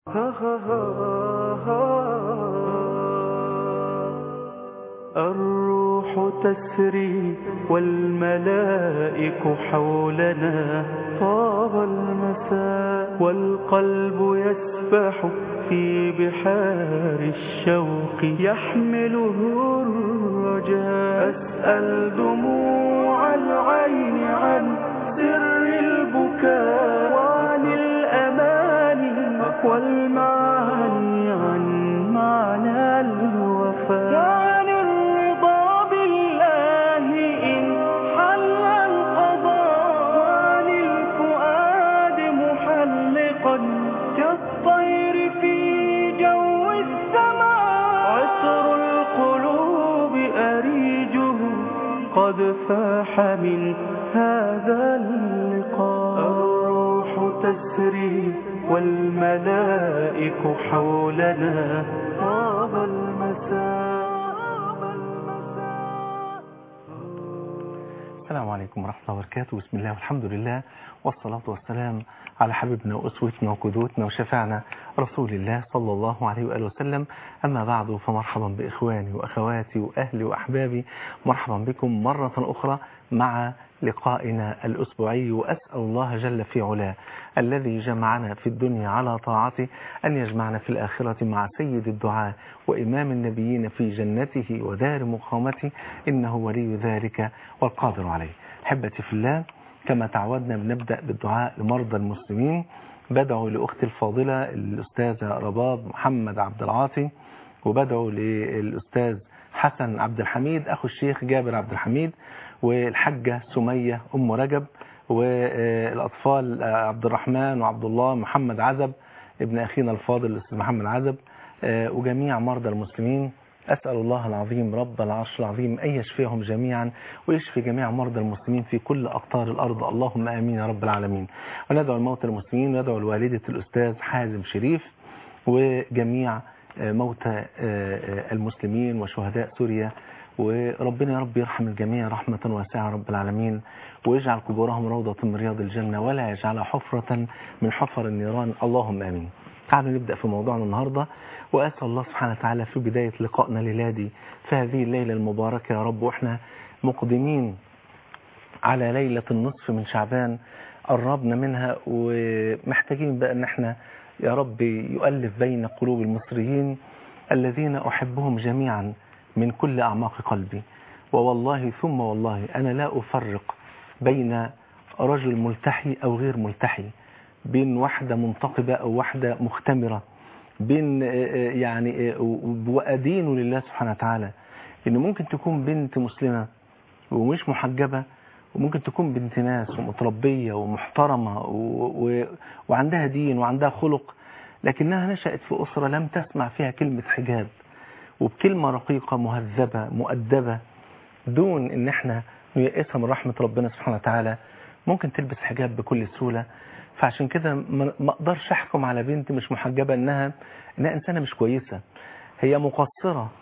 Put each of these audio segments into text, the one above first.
الروح تسري والملائك حولنا طاب المساء والقلب يسبح في بحار الشوق يحمله الرجاء أسأل دموع العين عن سر البكاء وعن الأماني والمعاني عن معنى الوفاء وعن الرضا بالله إن حل القضاء وعن الفؤاد محلقا كالطير في جو السماء عطر القلوب أريجه قد فاح من هذا اللقاء الروح تسري والملائك حولنا طاب المساء السلام عليكم ورحمة الله وبركاته بسم الله والحمد لله والصلاة والسلام على حبيبنا وأسوتنا وقدوتنا وشفعنا رسول الله صلى الله عليه وآله وسلم أما بعد فمرحبا بإخواني وأخواتي وأهلي وأحبابي مرحبا بكم مرة أخرى مع لقائنا الأسبوعي وأسأل الله جل في علاه الذي جمعنا في الدنيا على طاعته أن يجمعنا في الآخرة مع سيد الدعاء وإمام النبيين في جنته ودار مقامته إنه ولي ذلك والقادر عليه حبتي في الله كما تعودنا بنبدأ بالدعاء لمرضى المسلمين بدعو لأختي الفاضلة الأستاذة رباب محمد عبد العاطي وبدعو للأستاذ حسن عبد الحميد أخو الشيخ جابر عبد الحميد والحجة سمية أم رجب والأطفال عبد الرحمن وعبد الله محمد عزب ابن أخينا الفاضل الأستاذ محمد عزب وجميع مرضى المسلمين أسأل الله العظيم رب العرش العظيم أن يشفيهم جميعا ويشفي جميع مرضى المسلمين في كل أقطار الأرض اللهم آمين يا رب العالمين وندعو الموتى المسلمين وندعو الوالدة الأستاذ حازم شريف وجميع موتى المسلمين وشهداء سوريا وربنا يا رب يرحم الجميع رحمة واسعة رب العالمين ويجعل قبورهم روضة من رياض الجنة ولا يجعلها حفرة من حفر النيران اللهم آمين تعالوا نبدأ في موضوعنا النهاردة وأسأل الله سبحانه وتعالى في بداية لقائنا ليلادي في هذه الليلة المباركة يا رب وإحنا مقدمين على ليلة النصف من شعبان قربنا منها ومحتاجين بقى ان احنا يا رب يؤلف بين قلوب المصريين الذين أحبهم جميعا من كل أعماق قلبي ووالله ثم والله أنا لا أفرق بين رجل ملتحي أو غير ملتحي بين واحدة منتقبة أو واحدة مختمرة بين يعني وأدين لله سبحانه وتعالى إن ممكن تكون بنت مسلمة ومش محجبة وممكن تكون بنت ناس ومتربية ومحترمة و... و... وعندها دين وعندها خلق لكنها نشأت في أسرة لم تسمع فيها كلمة حجاب وبكلمة رقيقة مهذبة مؤدبة دون ان احنا نيأسها من رحمة ربنا سبحانه وتعالى ممكن تلبس حجاب بكل سهولة فعشان كده ما اقدرش احكم على بنت مش محجبة انها انها انسانة مش كويسة هي مقصرة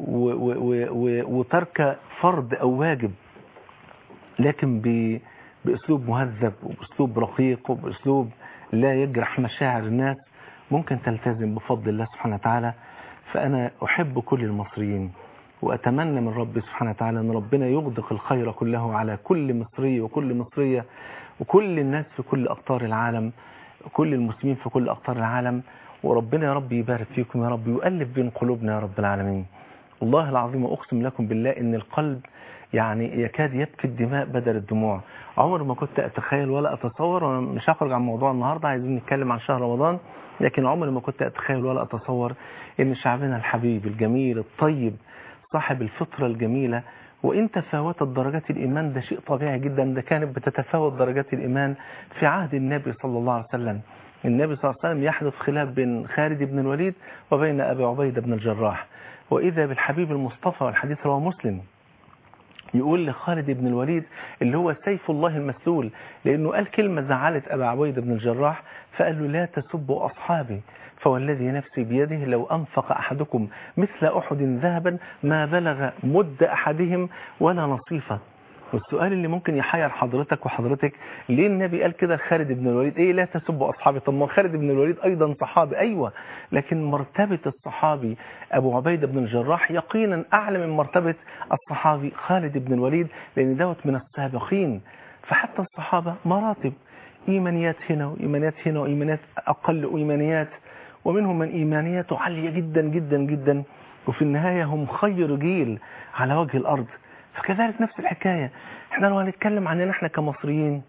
وترك فرض او واجب لكن ب... باسلوب مهذب وباسلوب رقيق وباسلوب لا يجرح مشاعر الناس ممكن تلتزم بفضل الله سبحانه وتعالى فأنا أحب كل المصريين وأتمنى من ربي سبحانه وتعالى أن ربنا يغدق الخير كله على كل مصري وكل مصرية وكل الناس في كل أقطار العالم كل المسلمين في كل أقطار العالم وربنا يا رب يبارك فيكم يا رب يؤلف بين قلوبنا يا رب العالمين والله العظيم أقسم لكم بالله أن القلب يعني يكاد يبكي الدماء بدل الدموع عمر ما كنت أتخيل ولا أتصور وأنا مش هخرج عن موضوع النهاردة عايزين نتكلم عن شهر رمضان لكن عمري ما كنت أتخيل ولا أتصور أن شعبنا الحبيب الجميل الطيب صاحب الفطرة الجميلة وإن تفاوتت درجات الإيمان ده شيء طبيعي جدا ده كانت بتتفاوت درجات الإيمان في عهد النبي صلى الله عليه وسلم النبي صلى الله عليه وسلم يحدث خلاف بين خالد بن الوليد وبين أبي عبيدة بن الجراح وإذا بالحبيب المصطفى والحديث رواه مسلم يقول لخالد بن الوليد اللي هو سيف الله المسلول لأنه قال كلمة زعلت أبا عبيدة بن الجراح فقال له لا تسبوا أصحابي فوالذي نفسي بيده لو أنفق أحدكم مثل أحد ذهبا ما بلغ مد أحدهم ولا نصيفة والسؤال اللي ممكن يحير حضرتك وحضرتك ليه النبي قال كده خالد بن الوليد ايه لا تسبوا اصحابي طب ما خالد بن الوليد ايضا صحابي ايوه لكن مرتبه الصحابي ابو عبيده بن الجراح يقينا اعلى من مرتبه الصحابي خالد بن الوليد لان دوت من السابقين فحتى الصحابه مراتب ايمانيات هنا وايمانيات هنا وايمانيات اقل وايمانيات ومنهم من ايمانياته عاليه جدا جدا جدا وفي النهايه هم خير جيل على وجه الارض فكذلك نفس الحكاية احنا لو هنتكلم عننا احنا كمصريين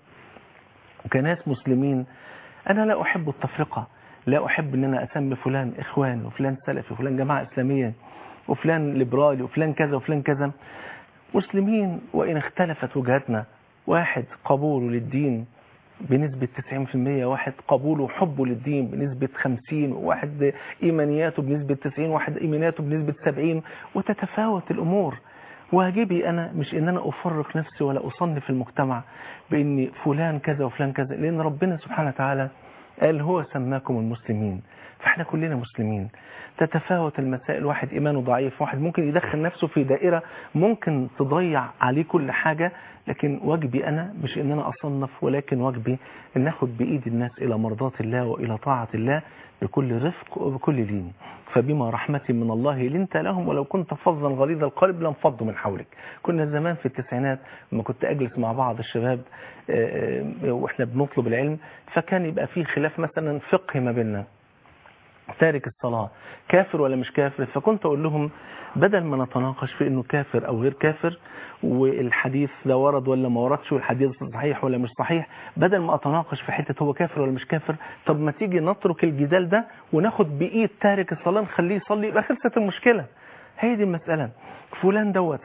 وكناس مسلمين انا لا احب التفرقة لا احب ان انا اسمي فلان اخوان وفلان سلفي وفلان جماعة اسلامية وفلان ليبرالي وفلان كذا وفلان كذا مسلمين وان اختلفت وجهاتنا واحد قبوله للدين بنسبة 90% واحد قبوله وحبه للدين بنسبة 50 واحد إيمانياته بنسبة 90 واحد إيمانياته بنسبة 70 وتتفاوت الأمور واجبي أنا مش إن أنا أفرق نفسي ولا أصنف المجتمع بإن فلان كذا وفلان كذا لأن ربنا سبحانه وتعالى قال هو سماكم المسلمين فاحنا كلنا مسلمين تتفاوت المسائل واحد إيمانه ضعيف واحد ممكن يدخل نفسه في دائرة ممكن تضيع عليه كل حاجة لكن واجبي أنا مش إن أنا أصنف ولكن واجبي أن أخذ بإيد الناس إلى مرضاة الله وإلى طاعة الله بكل رفق وبكل لين فبما رحمة من الله لنت لهم ولو كنت فظا غليظ القلب لانفضوا من حولك كنا زمان في التسعينات لما كنت أجلس مع بعض الشباب وإحنا بنطلب العلم فكان يبقى فيه خلاف مثلا فقه ما بيننا تارك الصلاة كافر ولا مش كافر فكنت أقول لهم بدل ما نتناقش في أنه كافر أو غير كافر والحديث ده ورد ولا ما وردش والحديث صحيح ولا مش صحيح بدل ما أتناقش في حتة هو كافر ولا مش كافر طب ما تيجي نترك الجدال ده وناخد بإيد تارك الصلاة نخليه يصلي يبقى خلصت المشكلة هي دي المسألة فلان دوت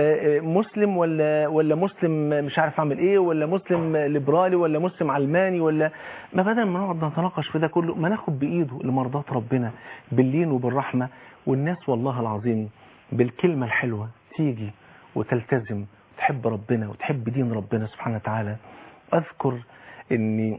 مسلم ولا ولا مسلم مش عارف اعمل ايه ولا مسلم ليبرالي ولا مسلم علماني ولا ما بدل ما نقعد نتناقش في ده كله ما ناخد بايده لمرضات ربنا باللين وبالرحمه والناس والله العظيم بالكلمه الحلوه تيجي وتلتزم تحب ربنا وتحب دين ربنا سبحانه وتعالى اذكر اني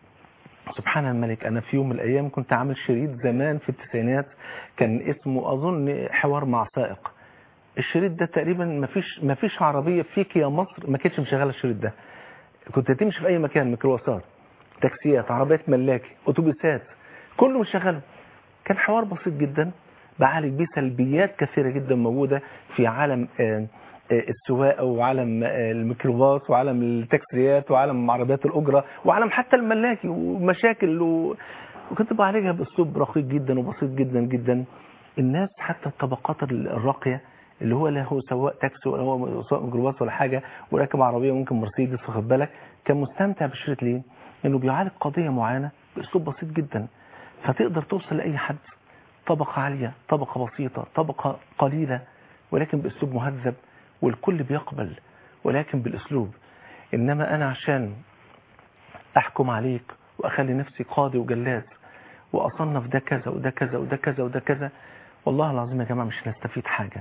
سبحان الملك أنا في يوم من الأيام كنت عامل شريط زمان في التسعينات كان اسمه أظن حوار مع سائق الشريط ده تقريبا ما فيش ما فيش عربية فيك يا مصر ما كانتش مشغلة الشريط ده كنت تمشي في أي مكان ميكروباصات تاكسيات عربيات ملاكي أتوبيسات كله مشغله كان حوار بسيط جدا بعالج بيه سلبيات كثيرة جدا موجودة في عالم آه السواقه وعالم الميكروباص وعالم التاكسيات وعالم عربيات الاجره وعالم حتى الملاكي ومشاكل و... وكنت بعالجها باسلوب رقيق جدا وبسيط جدا جدا الناس حتى الطبقات الراقيه اللي هو لا هو سواق تاكسي ولا هو سواق ميكروباص ولا حاجه وراكب عربيه ممكن مرسيدس واخد بالك كان مستمتع بالشريط ليه؟ انه بيعالج قضيه معينه باسلوب بسيط جدا فتقدر توصل لاي حد طبقه عاليه طبقه بسيطه طبقه قليله ولكن باسلوب مهذب والكل بيقبل ولكن بالاسلوب انما انا عشان احكم عليك واخلي نفسي قاضي وجلاس واصنف ده كذا وده كذا وده كذا وده كذا والله العظيم يا جماعه مش هنستفيد حاجه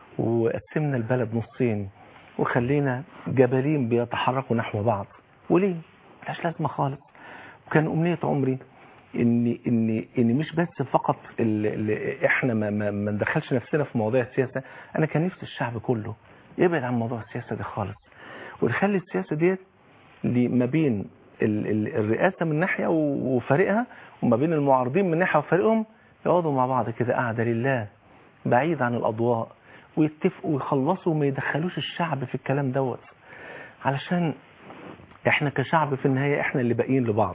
وقسمنا البلد نصين وخلينا جبلين بيتحركوا نحو بعض وليه ملهاش لازمه خالص وكان امنيه عمري ان ان ان مش بس فقط ال ال احنا ما, ما, ما ندخلش نفسنا في مواضيع السياسه انا كان نفسي الشعب كله يبعد عن موضوع السياسه ده خالص ونخلي السياسه ديت ما بين ال ال الرئاسه من ناحيه وفريقها وما بين المعارضين من ناحيه وفريقهم يقعدوا مع بعض كده قاعده لله بعيد عن الاضواء ويتفقوا ويخلصوا وما يدخلوش الشعب في الكلام دوت علشان احنا كشعب في النهايه احنا اللي باقيين لبعض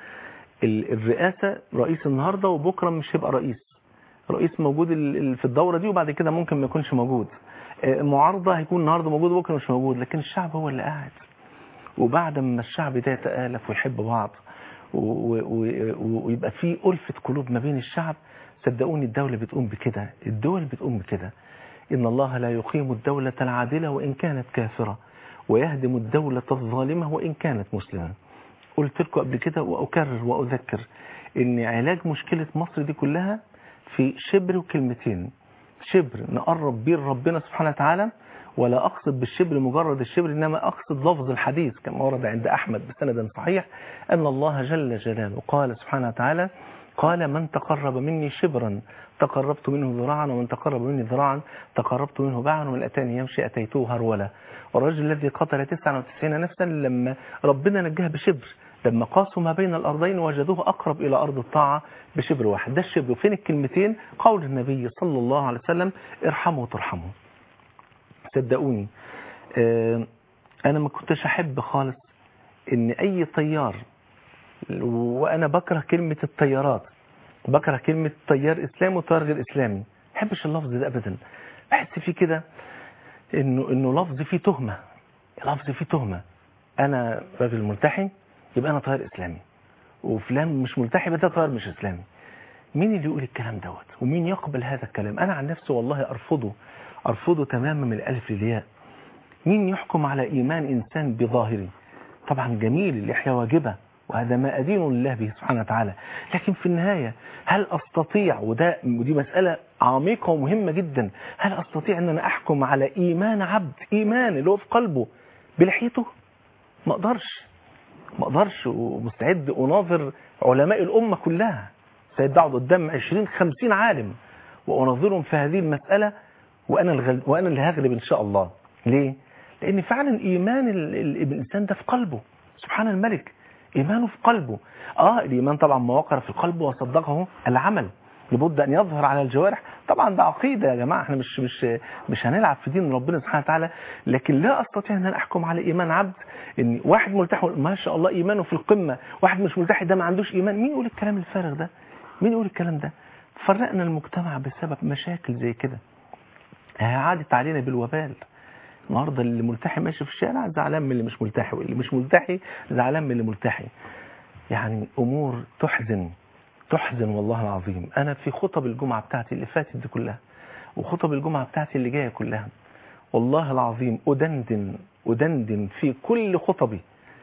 الرئاسة رئيس النهاردة وبكرة مش هيبقى رئيس رئيس موجود في الدورة دي وبعد كده ممكن ما يكونش موجود معارضة هيكون النهاردة موجود وبكرة مش موجود لكن الشعب هو اللي قاعد وبعد ما الشعب ده يتآلف ويحب بعض ويبقى في ألفة قلوب ما بين الشعب صدقوني الدولة بتقوم بكده الدول بتقوم بكده إن الله لا يقيم الدولة العادلة وإن كانت كافرة ويهدم الدولة الظالمة وإن كانت مسلمة قلت لكم قبل كده وأكرر وأذكر إن علاج مشكلة مصر دي كلها في شبر وكلمتين شبر نقرب بيه ربنا سبحانه وتعالى ولا أقصد بالشبر مجرد الشبر إنما أقصد لفظ الحديث كما ورد عند أحمد بسند صحيح أن الله جل جلاله قال سبحانه وتعالى قال من تقرب مني شبرا تقربت منه ذراعا ومن تقرب مني ذراعا تقربت منه باعا ومن أتاني يمشي أتيته هرولا والرجل الذي قتل 99 نفسا لما ربنا نجاه بشبر لما قاسوا ما بين الأرضين وجدوه أقرب إلى أرض الطاعة بشبر واحد ده الشبر فين الكلمتين قول النبي صلى الله عليه وسلم ارحموا ترحموا صدقوني آه، أنا ما كنتش أحب خالص إن أي طيار وأنا بكره كلمة الطيارات بكره كلمة طيار إسلامي وطيار غير إسلامي ما بحبش اللفظ ده أبدا بحس فيه كده إنه إنه لفظ فيه تهمة لفظ فيه تهمة أنا راجل ملتحي يبقى أنا طيار إسلامي وفلان مش ملتحي يبقى ده طيار مش إسلامي مين اللي يقول الكلام دوت ومين يقبل هذا الكلام أنا عن نفسي والله أرفضه أرفضه تماما من الألف للياء مين يحكم على إيمان إنسان بظاهره طبعا جميل اللحية واجبة وهذا ما أدين الله به سبحانه وتعالى لكن في النهاية هل أستطيع وده ودي مسألة عميقة ومهمة جدا هل أستطيع أن أنا أحكم على إيمان عبد إيمان اللي هو في قلبه بلحيته ما أقدرش ما أقدرش ومستعد أناظر علماء الأمة كلها سيد اقعد قدام 20 50 عالم وأناظرهم في هذه المسألة وأنا الغل... وأنا اللي هغلب إن شاء الله ليه؟ لأن فعلا إيمان ال... ال... الإنسان ده في قلبه سبحان الملك إيمانه في قلبه آه الإيمان طبعا ما وقر في القلب وصدقه العمل لابد أن يظهر على الجوارح طبعا ده عقيدة يا جماعة احنا مش مش مش هنلعب في دين ربنا سبحانه وتعالى لكن لا أستطيع أن أنا أحكم على إيمان عبد إن واحد ملتحي ما شاء الله إيمانه في القمة واحد مش ملتحي ده ما عندوش إيمان مين يقول الكلام الفارغ ده مين يقول الكلام ده فرقنا المجتمع بسبب مشاكل زي كده عادت علينا بالوبال النهارده اللي ملتحي ماشي في الشارع زعلان من اللي مش ملتحي واللي مش ملتحي زعلان من اللي ملتحي يعني امور تحزن تحزن والله العظيم انا في خطب الجمعه بتاعتي اللي فاتت دي كلها وخطب الجمعه بتاعتي اللي جايه كلها والله العظيم ادندن ادندن في كل خطبي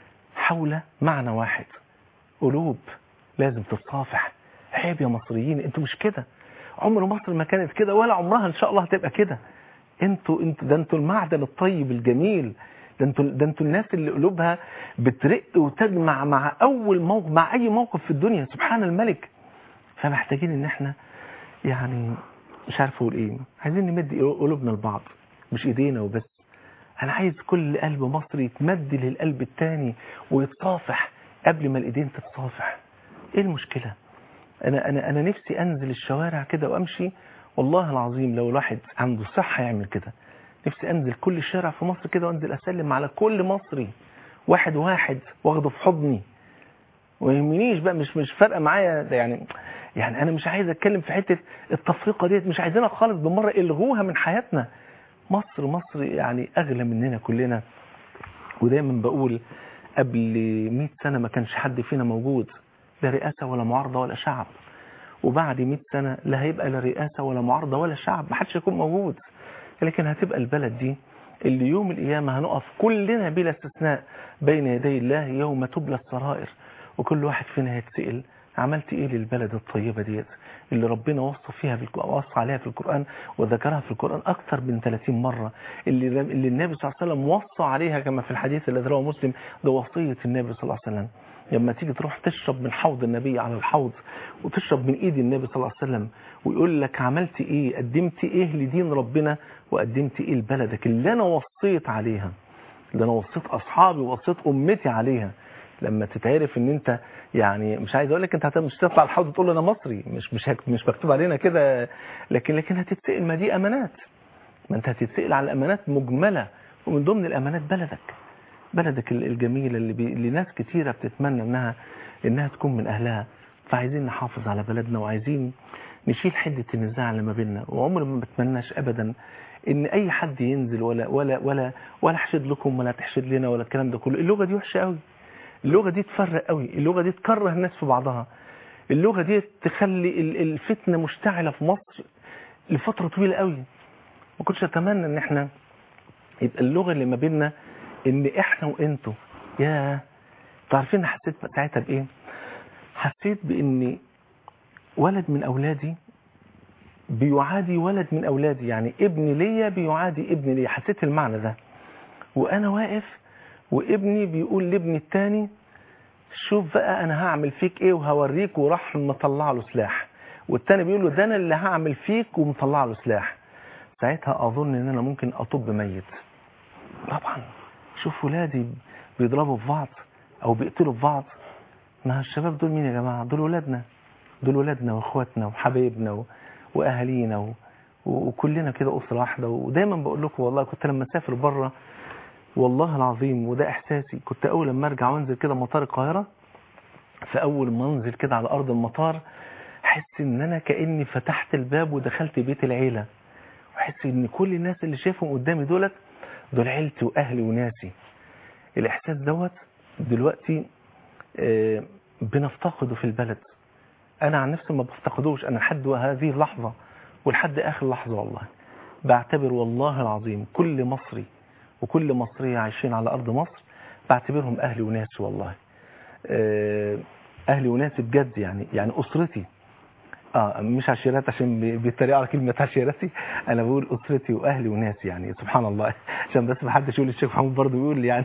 حول معنى واحد قلوب لازم تتصافح عيب يا مصريين انتوا مش كده عمر مصر ما كانت كده ولا عمرها ان شاء الله هتبقى كده انتوا انتوا ده انتوا المعدن الطيب الجميل ده انتوا ده انتوا الناس اللي قلوبها بترق وتجمع مع اول موقف مع اي موقف في الدنيا سبحان الملك فمحتاجين ان احنا يعني مش عارف اقول ايه عايزين نمد قلوبنا لبعض مش ايدينا وبس انا عايز كل قلب مصري يتمد للقلب التاني ويتصافح قبل ما الايدين تتصافح ايه المشكله انا انا انا نفسي انزل الشوارع كده وامشي والله العظيم لو الواحد عنده صحة يعمل كده نفسي انزل كل شارع في مصر كده وانزل اسلم على كل مصري واحد واحد واخده في حضني ويهمنيش بقى مش مش فارقه معايا يعني يعني انا مش عايز اتكلم في حته التفرقه ديت مش عايزينها خالص بالمره الغوها من حياتنا مصر مصر يعني اغلى مننا كلنا ودايما بقول قبل 100 سنه ما كانش حد فينا موجود لا رئاسه ولا معارضه ولا شعب وبعد 100 سنة لا هيبقى لا رئاسة ولا معارضة ولا شعب ما حدش يكون موجود لكن هتبقى البلد دي اللي يوم القيامة هنقف كلنا بلا استثناء بين يدي الله يوم تبلى السرائر وكل واحد فينا هيتسأل عملت ايه للبلد الطيبة ديت اللي ربنا وصف فيها في وصف عليها في القرآن وذكرها في القرآن أكثر من 30 مرة اللي, اللي النبي صلى الله عليه وسلم وصى عليها كما في الحديث الذي رواه مسلم ده وصية النبي صلى الله عليه وسلم لما تيجي تروح تشرب من حوض النبي على الحوض وتشرب من ايد النبي صلى الله عليه وسلم ويقول لك عملت ايه قدمت ايه لدين ربنا وقدمت ايه لبلدك اللي انا وصيت عليها اللي انا وصيت اصحابي ووصيت امتي عليها لما تتعرف ان انت يعني مش عايز اقول لك انت مش تطلع الحوض تقول انا مصري مش مش مش مكتوب علينا كده لكن لكن هتتسال ما دي امانات ما انت هتتسال على امانات مجمله ومن ضمن الامانات بلدك بلدك الجميلة اللي, بي... اللي ناس كتيرة بتتمنى انها انها تكون من اهلها فعايزين نحافظ على بلدنا وعايزين نشيل حدة النزاع اللي ما بيننا وعمر ما بتمناش ابدا ان اي حد ينزل ولا ولا ولا ولا احشد لكم ولا تحشد لنا ولا الكلام ده كله اللغة دي وحشة قوي اللغة دي تفرق قوي اللغة دي تكره الناس في بعضها اللغة دي تخلي الفتنة مشتعلة في مصر لفترة طويلة قوي ما كنتش اتمنى ان احنا يبقى اللغة اللي ما بيننا ان احنا وانتوا يا تعرفين حسيت ساعتها بايه حسيت بان ولد من اولادي بيعادي ولد من اولادي يعني ابن ليا بيعادي ابن ليا حسيت المعنى ده وانا واقف وابني بيقول لابني التاني شوف بقى انا هعمل فيك ايه وهوريك وراح مطلع له سلاح والتاني بيقول له ده انا اللي هعمل فيك ومطلع له سلاح ساعتها اظن ان انا ممكن اطب ميت طبعا شوف ولادي بيضربوا في بعض او بيقتلوا في بعض ما الشباب دول مين يا جماعه دول ولادنا دول ولادنا واخواتنا وحبايبنا و... واهالينا و... وكلنا كده اسره واحده ودايما بقول لكم والله كنت لما اسافر بره والله العظيم وده احساسي كنت اول لما ارجع وانزل كده مطار القاهره فاول ما انزل كده على ارض المطار احس ان انا كاني فتحت الباب ودخلت بيت العيله واحس ان كل الناس اللي شايفهم قدامي دولت دول عيلتي واهلي وناسي الاحساس دوت دلوقتي آه، بنفتقده في البلد انا عن نفسي ما بفتقدوش انا لحد هذه اللحظه ولحد اخر لحظه والله بعتبر والله العظيم كل مصري وكل مصريه عايشين على ارض مصر بعتبرهم اهلي وناسي والله آه، اهلي وناسي بجد يعني يعني اسرتي اه مش عشيرات عشان بي- بيتريقوا على كلمه عشيرتي انا بقول اسرتي واهلي وناسي يعني سبحان الله عشان بس ما حدش يقول الشيخ محمود برضه بيقول لي يعني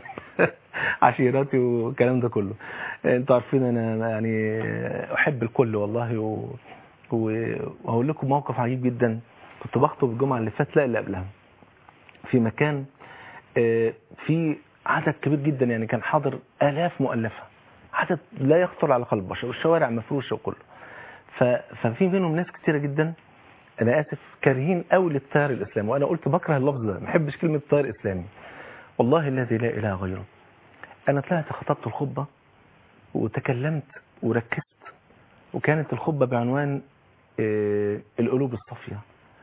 عشيرتي والكلام ده كله انتوا عارفين انا يعني احب الكل والله و... و- وهقول لكم موقف عجيب جدا كنت بخطب الجمعه اللي فاتت لا اللي قبلها في مكان آه، في عدد كبير جدا يعني كان حاضر آلاف مؤلفة عدد لا يخطر على قلب بشر والشوارع مفروشة وكله ف... ففي منهم ناس كتيرة جدا أنا آسف كارهين قوي للتيار الإسلامي وأنا قلت بكره اللفظ ده ما بحبش كلمة تيار إسلامي والله الذي لا إله غيره أنا طلعت خطبت الخطبة وتكلمت وركزت وكانت الخطبة بعنوان آه، القلوب الصافية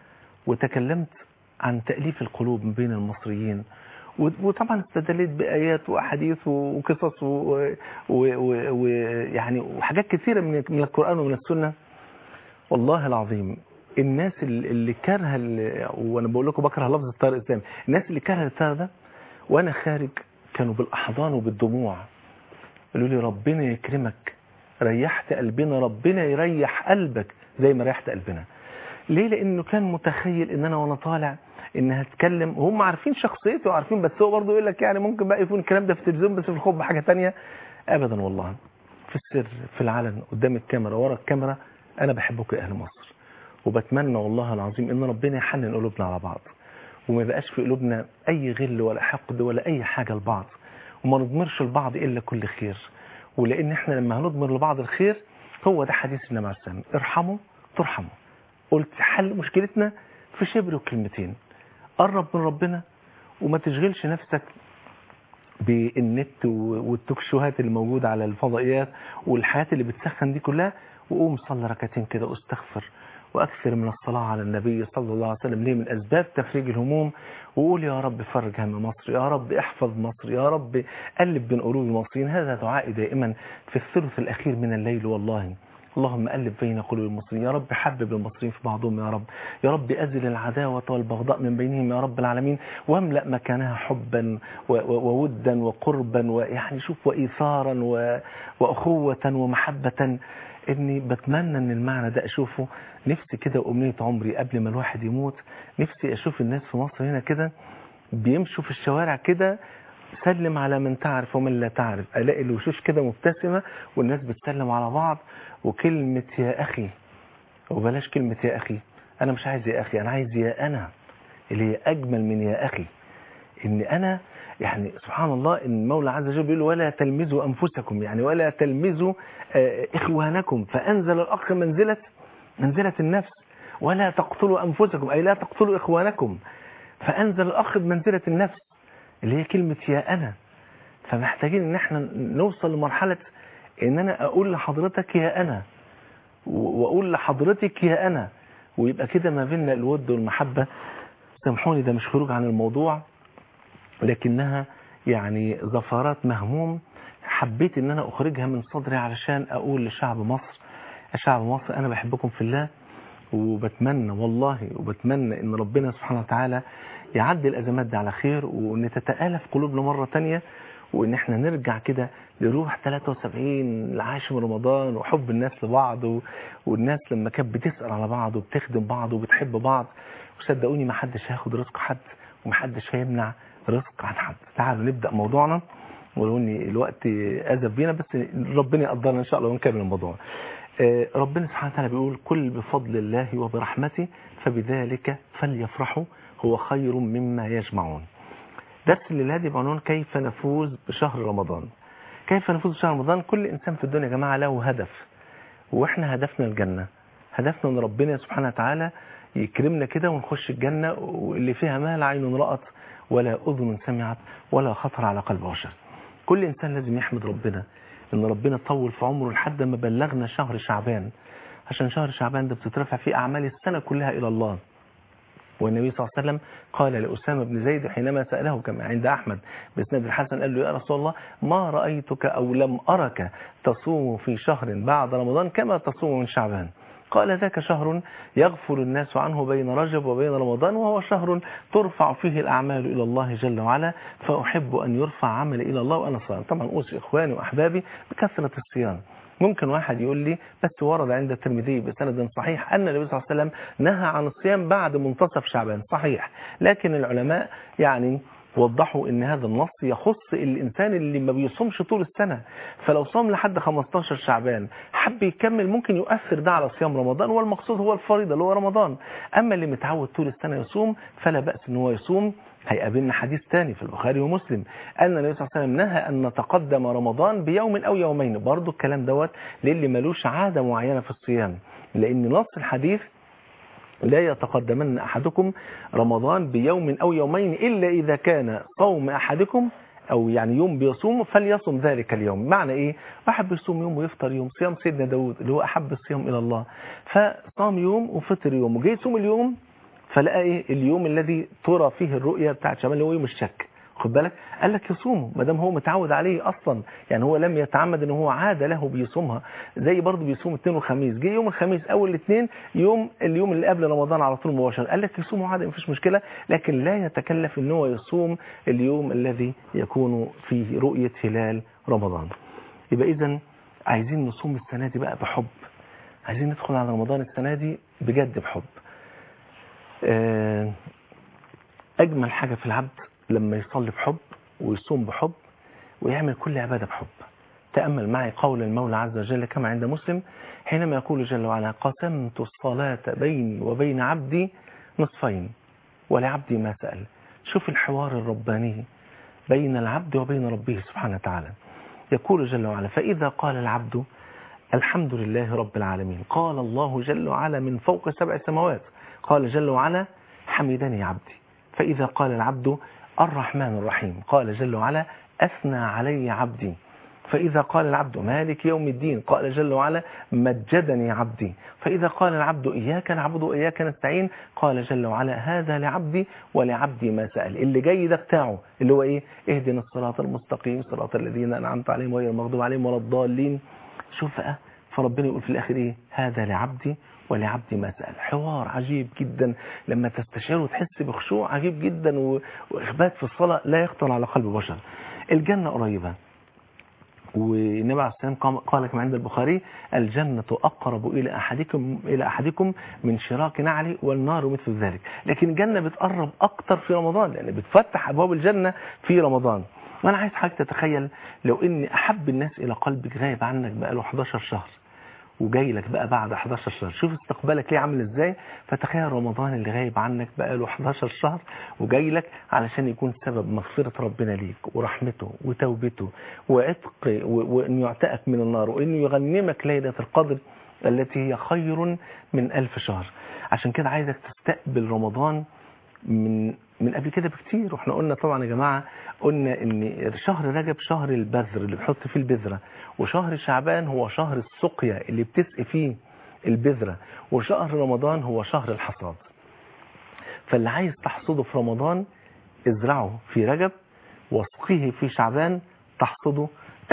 وتكلمت عن تأليف القلوب بين المصريين و- وطبعا استدلت بآيات وأحاديث وقصص ويعني و... و... و... يعني وحاجات كثيرة من من القرآن ومن السنة والله العظيم الناس اللي اللي كارهه ال- وانا بقول لكم بكره لفظ الطيار الاسلامي الناس اللي كارهه الطيار ده وانا خارج كانوا بالاحضان وبالدموع قالوا لي ربنا يكرمك ريحت قلبنا ربنا يريح قلبك زي ما ريحت قلبنا ليه لانه كان متخيل ان انا وانا طالع ان هتكلم هم عارفين شخصيتي وعارفين بس هو برضه يقول لك يعني ممكن بقى يكون الكلام ده في التلفزيون بس في الخطبه حاجه تانية ابدا والله في السر في العلن قدام الكاميرا ورا الكاميرا انا بحبكم يا اهل مصر وبتمنى والله العظيم ان ربنا يحنن قلوبنا على بعض وما يبقاش في قلوبنا اي غل ولا حقد ولا اي حاجه لبعض وما نضمرش لبعض الا كل خير ولان احنا لما هنضمر لبعض الخير هو ده حديث النبي عليه السلام ارحموا ترحموا قلت حل مشكلتنا في شبر وكلمتين قرب من ربنا وما تشغلش نفسك بالنت و- والتوكشوهات اللي موجودة على الفضائيات والحياة اللي بتسخن دي كلها وقوم صلي ركعتين كده واستغفر واكثر من الصلاة على النبي صلى الله عليه وسلم ليه من اسباب تفريج الهموم وقول يا رب فرج هم مصر يا رب احفظ مصر يا رب قلب بين قلوب المصريين هذا دعائي دائما في الثلث الاخير من الليل والله اللهم ألف بين قلوب المصريين يا رب حبب المصريين في بعضهم يا رب يا رب أزل العداوة والبغضاء من بينهم يا رب العالمين واملأ مكانها حبا و- و- وودا وقربا ويعني شوف وإيثارا و- وأخوة ومحبة إني بتمنى إن المعنى ده أشوفه نفسي كده وأمنية عمري قبل ما الواحد يموت نفسي أشوف الناس في مصر هنا كده بيمشوا في الشوارع كده سلم على من تعرف ومن لا تعرف الاقي الوشوش كده مبتسمه والناس بتسلم على بعض وكلمه يا اخي وبلاش كلمه يا اخي انا مش عايز يا اخي انا عايز يا انا اللي هي اجمل من يا اخي ان انا يعني سبحان الله ان المولى عز وجل بيقول ولا تلمزوا انفسكم يعني ولا تلمزوا آه، اخوانكم فانزل الاخ منزله منزله النفس ولا تقتلوا انفسكم اي لا تقتلوا اخوانكم فانزل الاخ بمنزله النفس اللي هي كلمة يا أنا فمحتاجين ان احنا نوصل لمرحلة ان انا اقول لحضرتك يا أنا و- واقول لحضرتك يا أنا ويبقى كده ما بيننا الود والمحبة سامحوني ده مش خروج عن الموضوع لكنها يعني زفارات مهموم حبيت ان انا اخرجها من صدري علشان اقول لشعب مصر يا شعب مصر انا بحبكم في الله وبتمنى والله وبتمنى ان ربنا سبحانه وتعالى يعدي الازمات دي على خير وان تتالف قلوبنا مره تانية وان احنا نرجع كده لروح 73 لعاشر رمضان وحب الناس لبعض و... والناس لما كانت بتسال على بعض وبتخدم بعض وبتحب بعض وصدقوني ما حدش هياخد رزق حد وما حدش هيمنع رزق عن حد تعالوا نبدا موضوعنا ولو ان الوقت اذى بينا بس ربنا يقدرنا ان شاء الله ونكمل الموضوع آه، ربنا سبحانه وتعالى بيقول كل بفضل الله وبرحمته فبذلك فليفرحوا هو خير مما يجمعون درس الليلة دي بعنوان كيف نفوز بشهر رمضان كيف نفوز بشهر رمضان كل إنسان في الدنيا يا جماعة له هدف وإحنا هدفنا الجنة هدفنا أن ربنا سبحانه وتعالى يكرمنا كده ونخش الجنة واللي فيها ما لا عين رأت ولا أذن سمعت ولا خطر على قلب بشر كل إنسان لازم يحمد ربنا إن ربنا طول في عمره لحد ما بلغنا شهر شعبان عشان شهر شعبان ده بتترفع فيه أعمال السنة كلها إلى الله والنبي صلى الله عليه وسلم قال لأسامة بن زيد حينما سأله كما عند أحمد بإسناد الحسن قال له يا رسول الله ما رأيتك أو لم أرك تصوم في شهر بعد رمضان كما تصوم من شعبان قال ذاك شهر يغفل الناس عنه بين رجب وبين رمضان وهو شهر ترفع فيه الأعمال إلى الله جل وعلا فأحب أن يرفع عملي إلى الله وأنا صائم طبعا أوصي إخواني وأحبابي بكثرة الصيام ممكن واحد يقول لي بس ورد عند الترمذي بسند صحيح أن النبي صلى الله عليه وسلم نهى عن الصيام بعد منتصف شعبان صحيح لكن العلماء يعني وضحوا ان هذا النص يخص الانسان اللي ما بيصومش طول السنة فلو صام لحد 15 شعبان حب يكمل ممكن يؤثر ده على صيام رمضان والمقصود هو الفريضة اللي هو رمضان اما اللي متعود طول السنة يصوم فلا بأس ان هو يصوم هيقابلنا حديث تاني في البخاري ومسلم أن النبي صلى الله عليه وسلم نهى أن نتقدم رمضان بيوم أو يومين برضو الكلام دوت للي ملوش عادة معينة في الصيام لأن نص الحديث لا يتقدمن أحدكم رمضان بيوم أو يومين إلا إذا كان صوم أحدكم أو يعني يوم بيصوم فليصم ذلك اليوم معنى إيه واحد بيصوم يوم ويفطر يوم صيام سيدنا داود اللي هو أحب الصيام إلى الله فصام يوم وفطر يوم وجاي يصوم اليوم فلقى إيه اليوم الذي ترى فيه الرؤية بتاعت شمال اللي هو يوم الشك خد بالك قال لك يصومه ما دام هو متعود عليه اصلا يعني هو لم يتعمد ان هو عاده له بيصومها زي برضه بيصوم الاثنين والخميس جه يوم الخميس اول الاثنين يوم اليوم اللي قبل رمضان على طول مباشره قال لك يصومه عادي مفيش مشكله لكن لا يتكلف ان هو يصوم اليوم الذي يكون فيه رؤيه هلال رمضان يبقى اذا عايزين نصوم السنه دي بقى بحب عايزين ندخل على رمضان السنه دي بجد بحب آه، اجمل حاجه في العبد لما يصلي بحب ويصوم بحب ويعمل كل عبادة بحب تأمل معي قول المولى عز وجل كما عند مسلم حينما يقول جل وعلا قسمت الصلاة بيني وبين عبدي نصفين ولعبدي ما سأل شوف الحوار الرباني بين العبد وبين ربه سبحانه وتعالى يقول جل وعلا فإذا قال العبد الحمد لله رب العالمين قال الله جل وعلا من فوق سبع سماوات قال جل وعلا حمدني عبدي فإذا قال العبد الرحمن الرحيم قال جل وعلا أثنى علي عبدي فإذا قال العبد مالك يوم الدين قال جل وعلا مجدني عبدي فإذا قال العبد إياك نعبد وإياك نستعين قال جل وعلا هذا لعبدي ولعبدي ما سأل اللي جاي ده بتاعه اللي هو إيه اهدنا الصراط المستقيم صراط الذين أنعمت عليهم غير المغضوب عليهم ولا الضالين شوف بقى فربنا يقول في الآخر إيه هذا لعبدي ولعبدي ما سأل حوار عجيب جدا لما تستشعر وتحس بخشوع عجيب جدا و- وإخبات في الصلاة لا يخطر على قلب بشر الجنة قريبة والنبي عليه السلام قام- قال كما عند البخاري الجنة أقرب إلى أحدكم إلى أحدكم من شراك نعلي والنار مثل ذلك لكن الجنة بتقرب أكتر في رمضان لأن بتفتح أبواب الجنة في رمضان وأنا عايز حضرتك تتخيل لو إن أحب الناس إلى قلبك غايب عنك بقاله 11 شهر وجاي لك بقى بعد 11 شهر شوف استقبالك ليه عامل ازاي فتخيل رمضان اللي غايب عنك بقاله 11 شهر وجاي لك علشان يكون سبب مغفرة ربنا ليك ورحمته وتوبته وعتق و- وان يعتقك من النار وانه يغنمك ليلة القدر التي هي خير من ألف شهر عشان كده عايزك تستقبل رمضان من من قبل كده بكتير واحنا قلنا طبعا يا جماعة قلنا ان شهر رجب شهر البذر اللي بتحط فيه البذرة وشهر شعبان هو شهر السقيا اللي بتسقي فيه البذرة وشهر رمضان هو شهر الحصاد فاللي عايز تحصده في رمضان ازرعه في رجب واسقيه في شعبان تحصده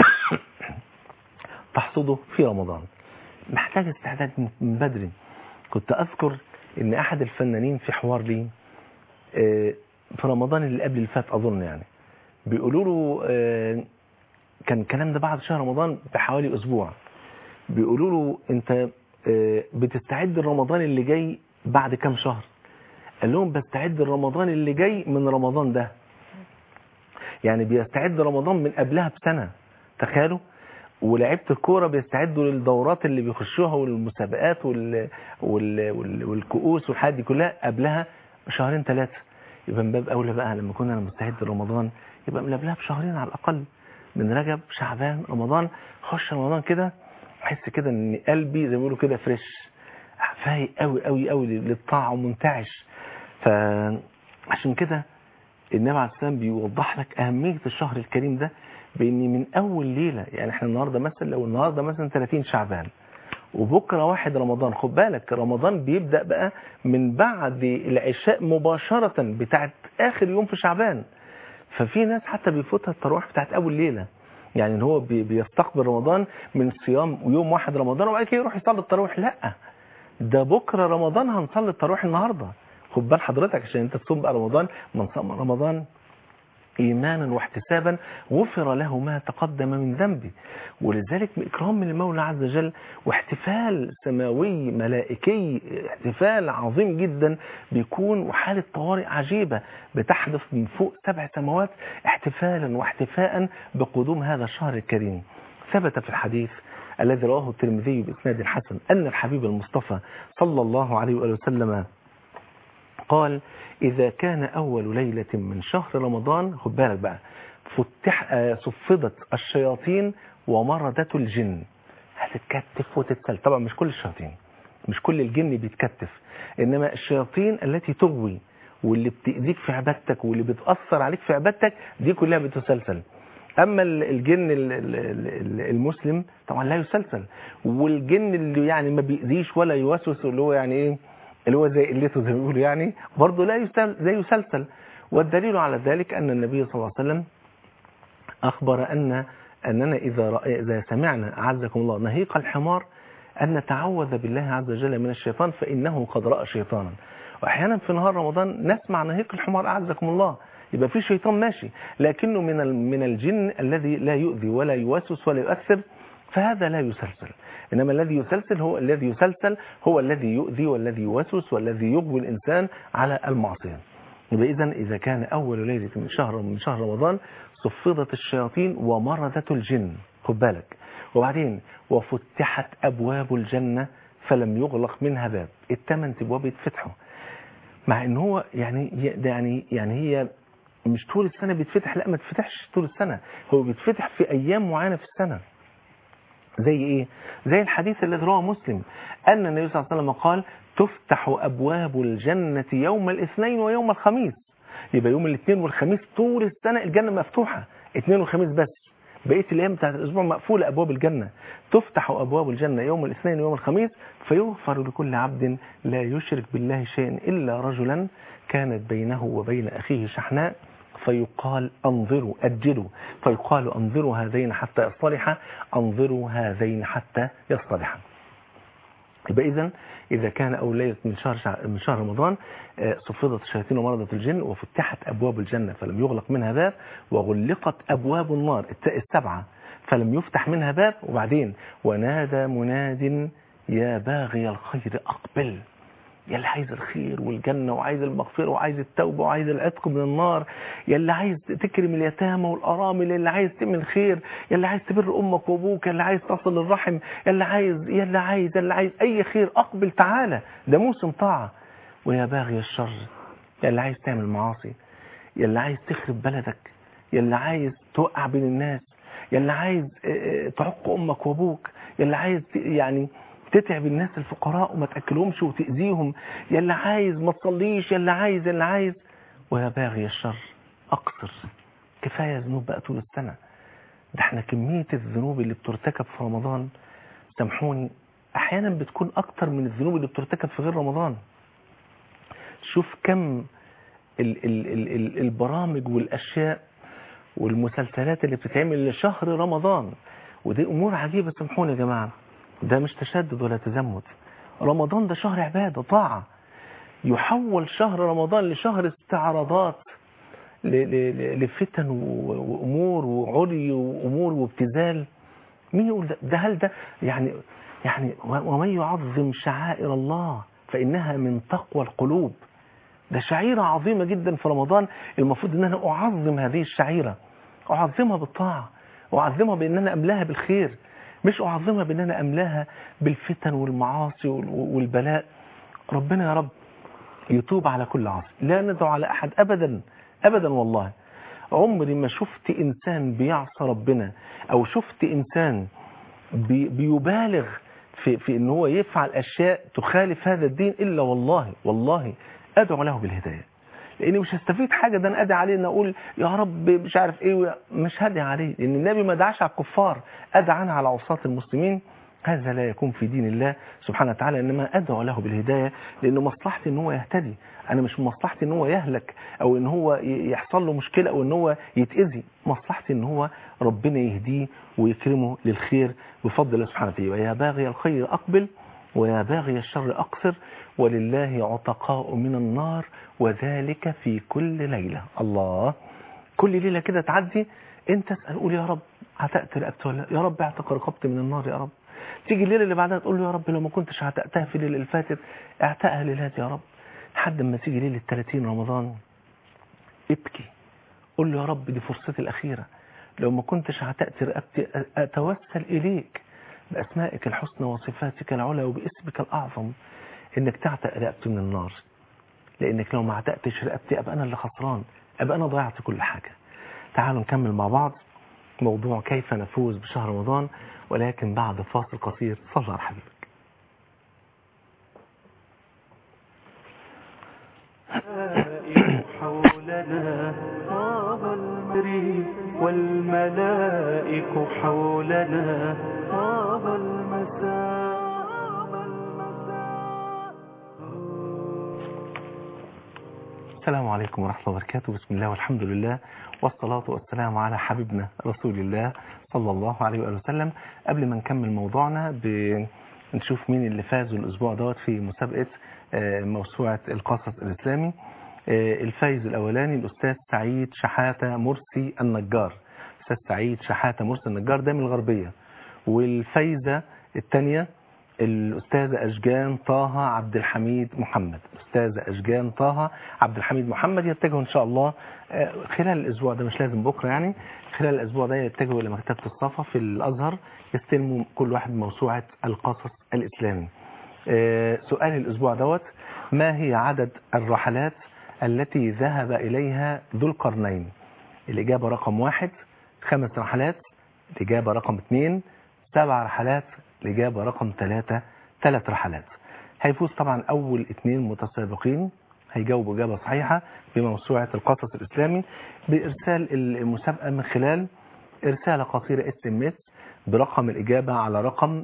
تحصده في رمضان محتاج استعداد من بدري كنت اذكر ان احد الفنانين في حوار لي آه، في رمضان اللي قبل اللي فات اظن يعني بيقولوا له آه، كان الكلام ده بعد شهر رمضان بحوالي اسبوع بيقولوا له انت آه، بتستعد لرمضان اللي جاي بعد كام شهر قال لهم بستعد لرمضان اللي جاي من رمضان ده يعني بيستعد رمضان من قبلها بسنة تخيلوا ولعيبه الكوره بيستعدوا للدورات اللي بيخشوها والمسابقات وال... وال... وال... والكؤوس والحاجات دي كلها قبلها بشهرين ثلاثه يبقى من باب اولى بقى لما كنا مستعد لرمضان يبقى من قبلها بشهرين على الاقل من رجب شعبان رمضان خش رمضان كده احس كده ان قلبي زي ما بيقولوا كده فريش فايق قوي قوي قوي للطاعه ومنتعش فعشان كده النبي عليه السلام بيوضح لك اهميه الشهر الكريم ده بان من اول ليله يعني احنا النهارده مثلا لو النهارده مثلا 30 شعبان وبكره واحد رمضان خد بالك رمضان بيبدا بقى من بعد العشاء مباشره بتاعت اخر يوم في شعبان ففي ناس حتى بيفوتها التراويح بتاعت اول ليله يعني ان هو بي- بيستقبل رمضان من صيام يوم واحد رمضان وبعد كده يروح يصلي التراويح لا ده بكره رمضان هنصلي التراويح النهارده خد بال حضرتك عشان انت تصوم بقى رمضان من صام رمضان إيمانا واحتسابا غفر له ما تقدم من ذنبه ولذلك إكرام من المولى عز وجل واحتفال سماوي ملائكي احتفال عظيم جدا بيكون وحالة طوارئ عجيبة بتحدث من فوق سبع سماوات احتفالا واحتفاء بقدوم هذا الشهر الكريم ثبت في الحديث الذي رواه الترمذي بإسناد حسن أن الحبيب المصطفى صلى الله عليه وآله وسلم قال إذا كان أول ليلة من شهر رمضان خد بالك بقى فتح آه، صفدت الشياطين ومردت الجن هتتكتف وتتسل طبعا مش كل الشياطين مش كل الجن بيتكتف إنما الشياطين التي تغوي واللي بتأذيك في عبادتك واللي بتأثر عليك في عبادتك دي كلها بتسلسل اما ال- الجن ال- ال- ال- المسلم طبعا لا يسلسل والجن اللي يعني ما بيأذيش ولا يوسوس اللي هو يعني ايه اللي هو زي قلته زي ما بيقولوا يعني برضه لا يسل لا يسلسل والدليل على ذلك ان النبي صلى الله عليه وسلم اخبر ان اننا اذا رأي اذا سمعنا اعزكم الله نهيق الحمار ان نتعوذ بالله عز وجل من الشيطان فانه قد راى شيطانا واحيانا في نهار رمضان نسمع نهيق الحمار اعزكم الله يبقى في شيطان ماشي لكنه من ال- من الجن الذي لا يؤذي ولا يوسوس ولا يؤثر فهذا لا يسلسل انما الذي يسلسل هو الذي يسلسل هو الذي يؤذي والذي يوسوس والذي يغوي الانسان على المعصيه يبقى اذا اذا كان اول ليله من شهر من شهر رمضان صفدت الشياطين ومردت الجن خد بالك وبعدين وفتحت ابواب الجنه فلم يغلق منها باب الثمان ابواب يتفتحوا مع ان هو يعني ده يعني يعني هي مش طول السنه بيتفتح لا ما تفتحش طول السنه هو بيتفتح في ايام معينه في السنه زي ايه زي الحديث الذي رواه مسلم ان النبي صلى الله عليه وسلم قال تفتح ابواب الجنه يوم الاثنين ويوم الخميس يبقى يوم الاثنين والخميس طول السنه الجنه مفتوحه اثنين وخميس بس بقيه الايام بتاعت الاسبوع مقفوله ابواب الجنه تفتح ابواب الجنه يوم الاثنين ويوم الخميس فيغفر لكل عبد لا يشرك بالله شيئا الا رجلا كانت بينه وبين اخيه شحناء فيقال انظروا اجلوا فيقال انظروا هذين حتى يصطلحا انظروا هذين حتى يصطلحا يبقى اذا اذا كان اول ليله من شهر شع... من شهر رمضان آه، صفدت الشياطين ومرضت الجن وفتحت ابواب الجنه فلم يغلق منها باب وغلقت ابواب النار الت- السبعه فلم يفتح منها باب وبعدين ونادى مناد يا باغي الخير اقبل يا اللي عايز الخير والجنة وعايز المغفرة وعايز التوبة وعايز العتق من النار يا اللي عايز تكرم اليتامى والأرامل يا اللي عايز تعمل خير يا اللي عايز تبر أمك وأبوك يا اللي عايز تصل الرحم يا اللي عايز يا اللي عايز يا اللي عايز أي خير أقبل تعالى ده موسم طاعة ويا باغي الشر يا اللي عايز تعمل معاصي يا اللي عايز تخرب بلدك يا اللي عايز توقع بين الناس يا اللي عايز آه، آه، تعق أمك وأبوك يا اللي عايز ت- يعني تتعب الناس الفقراء وما تأكلهمش وتأذيهم يا اللي عايز ما تصليش يا اللي عايز يا اللي عايز ويا باغي الشر أقصر كفاية ذنوب بقى طول السنة ده احنا كمية الذنوب اللي بترتكب في رمضان سامحوني أحيانا بتكون أكتر من الذنوب اللي بترتكب في غير رمضان شوف كم ال ال ال ال البرامج والأشياء والمسلسلات اللي بتتعمل لشهر رمضان ودي أمور عجيبة سامحوني يا جماعة ده مش تشدد ولا تزمت رمضان ده شهر عبادة طاعة يحول شهر رمضان لشهر استعراضات ل- ل- ل- لفتن و- وأمور وعري وأمور وابتذال مين يقول ده, ده هل ده يعني يعني و- ومن يعظم شعائر الله فإنها من تقوى القلوب ده شعيرة عظيمة جدا في رمضان المفروض ان انا اعظم هذه الشعيرة اعظمها بالطاعه اعظمها بان انا املاها بالخير مش اعظمها بان انا املاها بالفتن والمعاصي وال- والبلاء ربنا يا رب يتوب على كل عاصي لا ندعو على احد ابدا ابدا والله عمري ما شفت انسان بيعصى ربنا او شفت انسان بي بيبالغ في, في ان هو يفعل اشياء تخالف هذا الدين الا والله والله ادعو له بالهدايه لاني مش هستفيد حاجه ده انا ادعي عليه ان اقول يا رب مش عارف ايه ويا- مش هدعي عليه لان النبي ما دعاش على الكفار ادعى انا على عصاة المسلمين هذا لا يكون في دين الله سبحانه وتعالى انما ادعو له بالهدايه لان مصلحتي ان هو يهتدي انا مش مصلحتي ان هو يهلك او ان هو ي- يحصل له مشكله او ان هو يتاذي مصلحتي ان هو ربنا يهديه ويكرمه للخير بفضل الله سبحانه وتعالى ويا باغي الخير اقبل ويا باغي الشر أقصر ولله عتقاء من النار وذلك في كل ليلة الله كل ليلة كده تعدي انت اسأل قول يا رب عتقت رقبتي ولا لا؟ يا رب اعتق رقبتي من النار يا رب تيجي الليلة اللي بعدها تقول له يا رب لو ما كنتش عتقتها في الليلة اللي فاتت اعتقها ليلات يا رب لحد ما تيجي ليلة 30 رمضان ابكي قول له يا رب دي فرصتي الأخيرة لو ما كنتش عتقت رقبتي أ- أتوسل إليك بأسمائك الحسنى وصفاتك العلى وباسمك الأعظم إنك تعتق رقبتي من النار لأنك لو ما عتقتش رقبتي أبقى أنا اللي خسران أبقى أنا ضيعت كل حاجة تعالوا نكمل مع بعض موضوع كيف نفوز بشهر رمضان ولكن بعد فاصل قصير صلى على حبيبك الملائك حولنا طاب المري والملائك حولنا طاب المساء السلام عليكم ورحمة الله وبركاته بسم الله والحمد لله والصلاة والسلام على حبيبنا رسول الله صلى الله عليه وآله وسلم قبل ما نكمل موضوعنا بنشوف مين اللي فازوا الأسبوع دوت في مسابقة آه، موسوعة القصص الإسلامي آه، الفايز الأولاني الأستاذ سعيد شحاتة مرسي النجار أستاذ سعيد شحاتة مرسي النجار ده من الغربية والفايزة الثانية الأستاذة أشجان طه عبد الحميد محمد أستاذة أشجان طه عبد الحميد محمد يتجهوا إن شاء الله آه، خلال الأسبوع ده مش لازم بكرة يعني خلال الأسبوع ده يتجهوا إلى مكتبة الصفا في الأزهر يستلموا كل واحد موسوعة القصص الإسلامي آه، سؤال الأسبوع دوت ما هي عدد الرحلات التي ذهب إليها ذو القرنين الإجابة رقم واحد خمس رحلات الإجابة رقم اثنين سبع رحلات الإجابة رقم ثلاثة ثلاث رحلات هيفوز طبعا أول اثنين متسابقين هيجاوبوا إجابة صحيحة بموسوعة القصص الإسلامي بإرسال المسابقة من خلال إرسالة قصيرة اس ام اس برقم الإجابة على رقم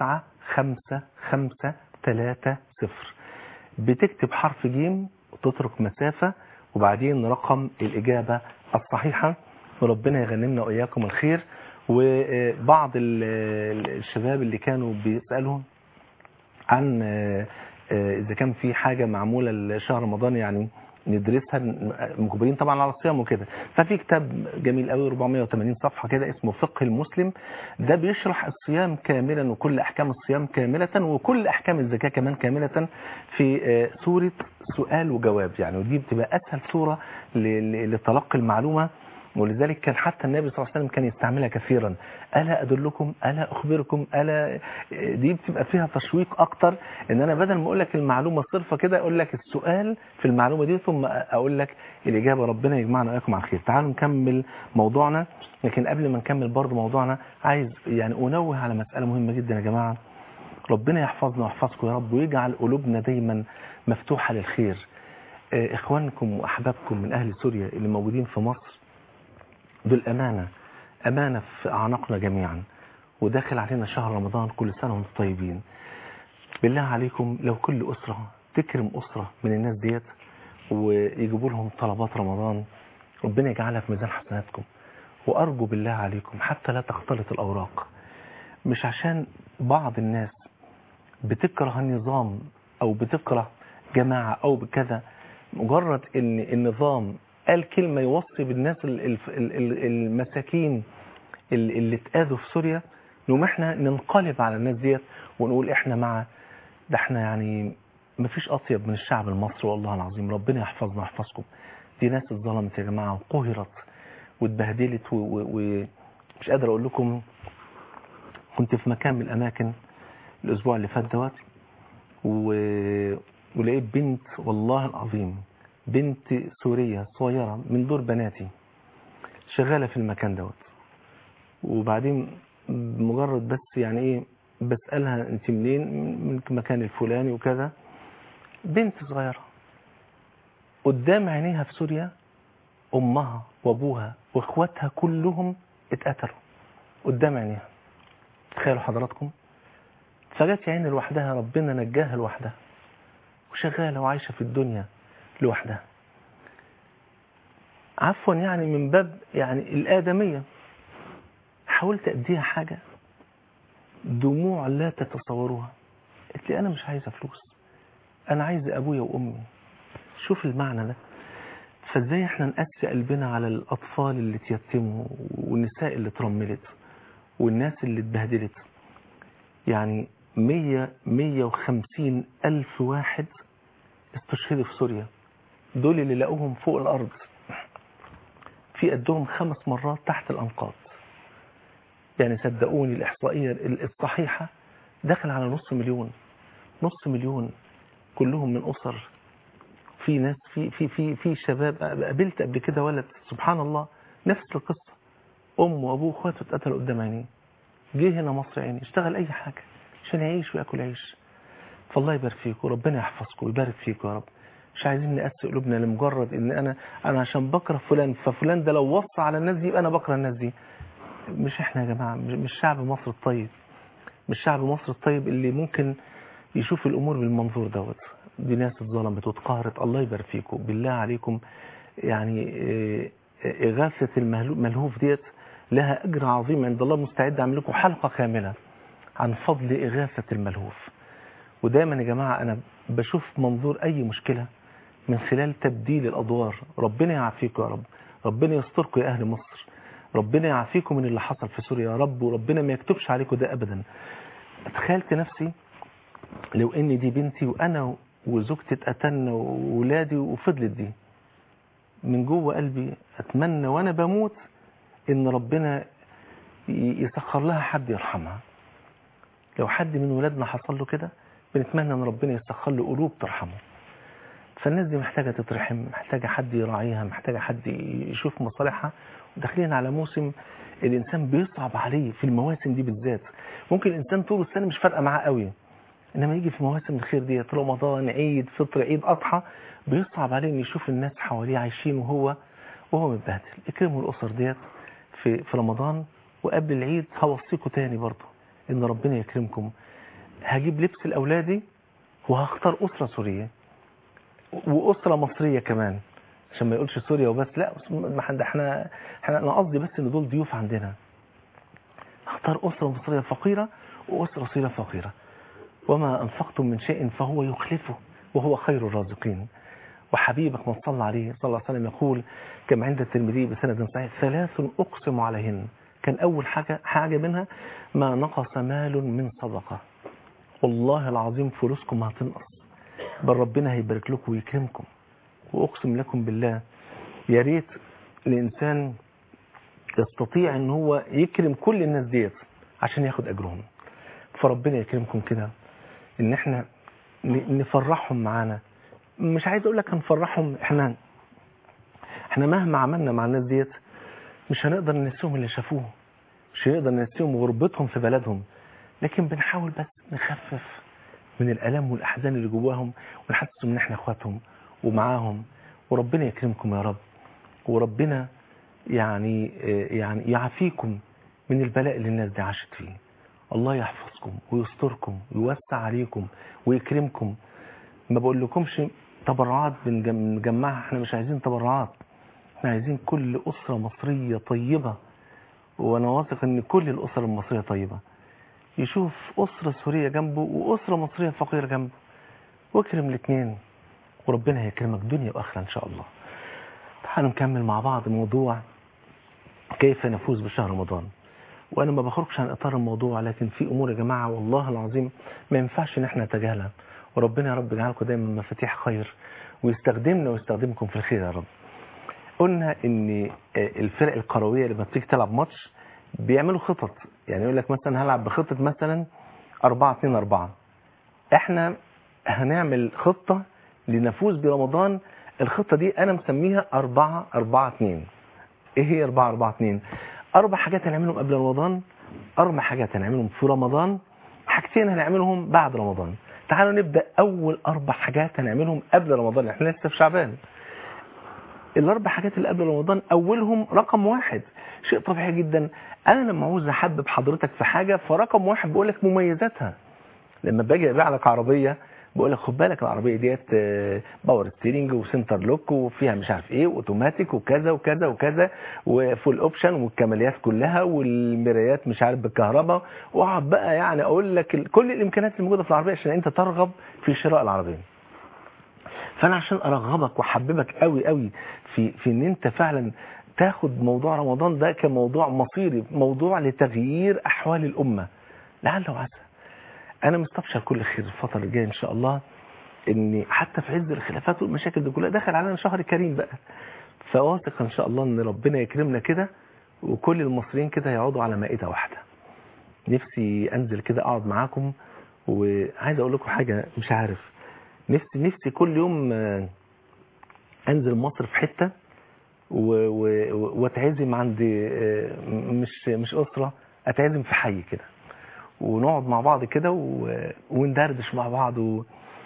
95530 بتكتب حرف جيم وتترك مسافة وبعدين رقم الإجابة الصحيحة وربنا يغنمنا وإياكم الخير وبعض ال- الشباب اللي كانوا بيسألوا عن آه، آه، إذا كان في حاجة معمولة لشهر رمضان يعني ندرسها مجبرين طبعا على الصيام وكده ففي كتاب جميل قوي 480 صفحة كده اسمه فقه المسلم ده بيشرح الصيام كاملا وكل أحكام الصيام كاملة وكل أحكام الزكاة كمان كاملة في آه، سورة سؤال وجواب يعني ودي بتبقى أسهل صورة ل- ل- لتلقي المعلومة ولذلك كان حتى النبي صلى الله عليه وسلم كان يستعملها كثيرا ألا أدلكم ألا أخبركم ألا دي بتبقى فيها تشويق أكتر إن أنا بدل ما أقول لك المعلومة صرفة كده أقول لك السؤال في المعلومة دي ثم أقول لك الإجابة ربنا يجمعنا وإياكم على الخير تعالوا نكمل موضوعنا لكن قبل ما نكمل برضه موضوعنا عايز يعني أنوه على مسألة مهمة جدا يا جماعة ربنا يحفظنا ويحفظكم يا رب ويجعل قلوبنا دايما مفتوحة للخير آه، إخوانكم وأحبابكم من أهل سوريا اللي موجودين في مصر دول أمانة أمانة في أعناقنا جميعا وداخل علينا شهر رمضان كل سنة وانتم طيبين بالله عليكم لو كل أسرة تكرم أسرة من الناس ديت ويجيبوا لهم طلبات رمضان ربنا يجعلها في ميزان حسناتكم وأرجو بالله عليكم حتى لا تختلط الأوراق مش عشان بعض الناس بتكره النظام أو بتكره جماعة أو بكذا مجرد ان النظام قال كلمة يوصي بالناس ال- ال- ال- المساكين ال- اللي اتآذوا في سوريا نقوم احنا ننقلب على الناس ديت ونقول احنا مع ده احنا يعني مفيش اطيب من الشعب المصري والله العظيم ربنا يحفظنا ويحفظكم دي ناس اتظلمت يا جماعة وقهرت واتبهدلت ومش قادر اقول لكم كنت في مكان من الاماكن الاسبوع اللي فات دوت و... ولقيت بنت والله العظيم بنت سورية صغيرة من دور بناتي شغالة في المكان دوت وبعدين مجرد بس يعني ايه بسألها انت منين من المكان الفلاني وكذا بنت صغيرة قدام عينيها في سوريا امها وابوها واخواتها كلهم اتقتلوا قدام عينيها تخيلوا حضراتكم فجت عين لوحدها ربنا نجاها لوحدها وشغالة وعايشة في الدنيا لوحدها عفوا يعني من باب يعني الآدمية حاولت أديها حاجة دموع لا تتصوروها قلت لي أنا مش عايزة فلوس أنا عايزة أبويا وأمي شوف المعنى ده فازاي احنا نقسي قلبنا على الأطفال اللي تيتموا والنساء اللي اترملت والناس اللي اتبهدلت يعني مية مية وخمسين ألف واحد استشهدوا في سوريا دول اللي لقوهم فوق الأرض في قدهم خمس مرات تحت الأنقاض يعني صدقوني الإحصائية الصحيحة دخل على نص مليون نص مليون كلهم من أسر في ناس في في في في شباب قابلت قبل كده ولد سبحان الله نفس القصة أم وأبوه وأخواته اتقتلوا قدام عينيه جه هنا مصر عيني اشتغل أي حاجة عشان يعيش ويأكل عيش فالله يبارك فيكم وربنا يحفظكم ويبارك فيكم يا رب مش عايزين نقسي قلوبنا لمجرد ان انا انا عشان بكره فلان ففلان ده لو وصى على الناس دي يبقى انا بكره الناس دي مش احنا يا جماعه مش شعب مصر الطيب مش شعب مصر الطيب اللي ممكن يشوف الامور بالمنظور دوت دي ناس اتظلمت واتقهرت الله يبارك فيكم بالله عليكم يعني اغاثه الملهوف ديت لها اجر عظيم عند الله مستعد اعمل لكم حلقه كامله عن فضل اغاثه الملهوف ودايما يا جماعه انا بشوف منظور اي مشكله من خلال تبديل الادوار ربنا يعافيكم يا رب ربنا يستركم يا اهل مصر ربنا يعافيكم من اللي حصل في سوريا يا رب وربنا ما يكتبش عليكم ده ابدا تخيلت نفسي لو ان دي بنتي وانا وزوجتي اتقتلنا وولادي وفضلت دي من جوه قلبي اتمنى وانا بموت ان ربنا يسخر لها حد يرحمها لو حد من ولادنا حصل له كده بنتمنى ان ربنا يسخر له قلوب ترحمه فالناس دي محتاجة تترحم محتاجة حد يراعيها محتاجة حد يشوف مصالحها وداخلين على موسم الإنسان بيصعب عليه في المواسم دي بالذات ممكن الإنسان طول السنة مش فارقة معاه قوي إنما يجي في مواسم الخير دي رمضان عيد فطر عيد أضحى بيصعب عليه إن يشوف الناس حواليه عايشين وهو وهو متبهدل اكرموا الأسر ديت في في رمضان وقبل العيد هوصيكم تاني برضه إن ربنا يكرمكم هجيب لبس لأولادي وهختار أسرة سورية وأسرة مصرية كمان عشان ما يقولش سوريا وبس لا ما حد احنا احنا انا قصدي بس ان دول ضيوف عندنا اختار أسرة مصرية فقيرة وأسرة صيرة فقيرة وما أنفقتم من شيء فهو يخلفه وهو خير الرازقين وحبيبك من صلى عليه صلى الله عليه وسلم يقول كما عند الترمذي بسند صحيح ثلاث أقسم عليهن كان أول حاجة حاجة منها ما نقص مال من صدقة والله العظيم فلوسكم هتنقص بل ربنا هيبارك لكم ويكرمكم وأقسم لكم بالله يا ريت الإنسان يستطيع ان هو يكرم كل الناس ديت عشان ياخد أجرهم فربنا يكرمكم كده ان احنا نفرحهم معانا مش عايز اقول لك هنفرحهم احنا احنا مهما عملنا مع الناس ديت مش هنقدر ننسيهم اللي شافوه مش هنقدر ننسيهم غربتهم في بلدهم لكن بنحاول بس نخفف من الالام والاحزان اللي جواهم ونحسسهم ان احنا اخواتهم ومعاهم وربنا يكرمكم يا رب وربنا يعني يعني يعافيكم من البلاء اللي الناس دي عاشت فيه الله يحفظكم ويستركم ويوسع عليكم ويكرمكم ما بقول لكمش تبرعات بنجمعها احنا مش عايزين تبرعات احنا عايزين كل أسرة مصرية طيبة وانا واثق ان كل الأسر المصرية طيبة يشوف أسرة سورية جنبه وأسرة مصرية فقيرة جنبه واكرم الاثنين وربنا هيكرمك دنيا وآخرة إن شاء الله تعالوا نكمل مع بعض موضوع كيف نفوز بشهر رمضان وانا ما بخرجش عن اطار الموضوع لكن في امور يا جماعه والله العظيم ما ينفعش ان احنا نتجاهلها وربنا يا رب يجعلكم دايما مفاتيح خير ويستخدمنا ويستخدمكم في الخير يا رب قلنا ان الفرق القرويه لما بتيجي تلعب ماتش بيعملوا خطط يعني يقول لك مثلا هلعب بخطه مثلا 4 2 4 احنا هنعمل خطه لنفوز برمضان الخطه دي انا مسميها 4 4 2 ايه هي 4 4 2 اربع حاجات هنعملهم قبل رمضان اربع حاجات هنعملهم في رمضان حاجتين هنعملهم بعد رمضان تعالوا نبدا اول اربع حاجات هنعملهم قبل رمضان احنا لسه في شعبان الاربع حاجات اللي قبل رمضان اولهم رقم واحد شيء طبيعي جدا انا لما عاوز احبب حضرتك في حاجه فرقم واحد بقول لك مميزاتها لما باجي ابيع لك عربيه بقول لك خد بالك العربيه ديت آه، باور ستيرنج وسنتر لوك وفيها مش عارف ايه واوتوماتيك وكذا وكذا وكذا وفول اوبشن والكماليات كلها والمرايات مش عارف بالكهرباء واقعد بقى يعني اقول لك ال- كل الامكانيات اللي موجوده في العربيه عشان انت ترغب في شراء العربيه فانا عشان ارغبك واحببك قوي قوي في في ان انت فعلا تاخد موضوع رمضان ده كموضوع مصيري موضوع لتغيير احوال الامه لعل وعسى انا مستبشر كل خير الفتره اللي جايه ان شاء الله ان حتى في عز الخلافات والمشاكل دي كلها دخل علينا شهر كريم بقى فواثق ان شاء الله ان ربنا يكرمنا كده وكل المصريين كده يقعدوا على مائده واحده نفسي انزل كده اقعد معاكم وعايز اقول لكم حاجه مش عارف نفسي نفسي كل يوم آه، انزل مصر في حته و- و- واتعزم عند آه، مش مش اسره اتعزم في حي كده ونقعد مع بعض كده و- وندردش مع بعض و...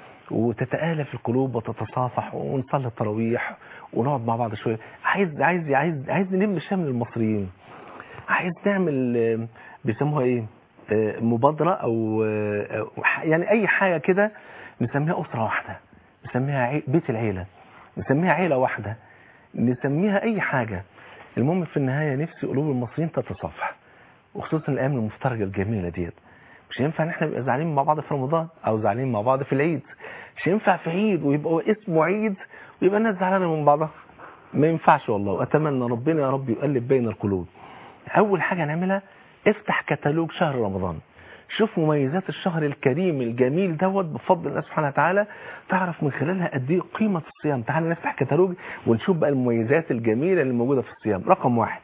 وتتآلف القلوب وتتصافح ونصلي التراويح ونقعد مع بعض شويه عايز عايز عايز عايز نلم شمل المصريين عايز نعمل آه، بيسموها ايه آه، مبادره او آه، أو ح- يعني اي حاجه كده نسميها اسره واحده نسميها عي- بيت العيله نسميها عيله واحده نسميها اي حاجه المهم في النهايه نفسي قلوب المصريين تتصافح وخصوصا الايام المفترجه الجميله ديت مش ينفع ان احنا نبقى زعلانين مع بعض في رمضان او زعلانين مع بعض في العيد مش ينفع في عيد ويبقى اسمه عيد ويبقى الناس زعلانه من بعضها ما ينفعش والله واتمنى ربنا يا رب يقلب بين القلوب اول حاجه نعملها افتح كتالوج شهر رمضان شوف مميزات الشهر الكريم الجميل دوت بفضل الله سبحانه وتعالى تعرف من خلالها قد ايه قيمه الصيام تعال نفتح كتالوج ونشوف بقى المميزات الجميله اللي موجوده في الصيام رقم واحد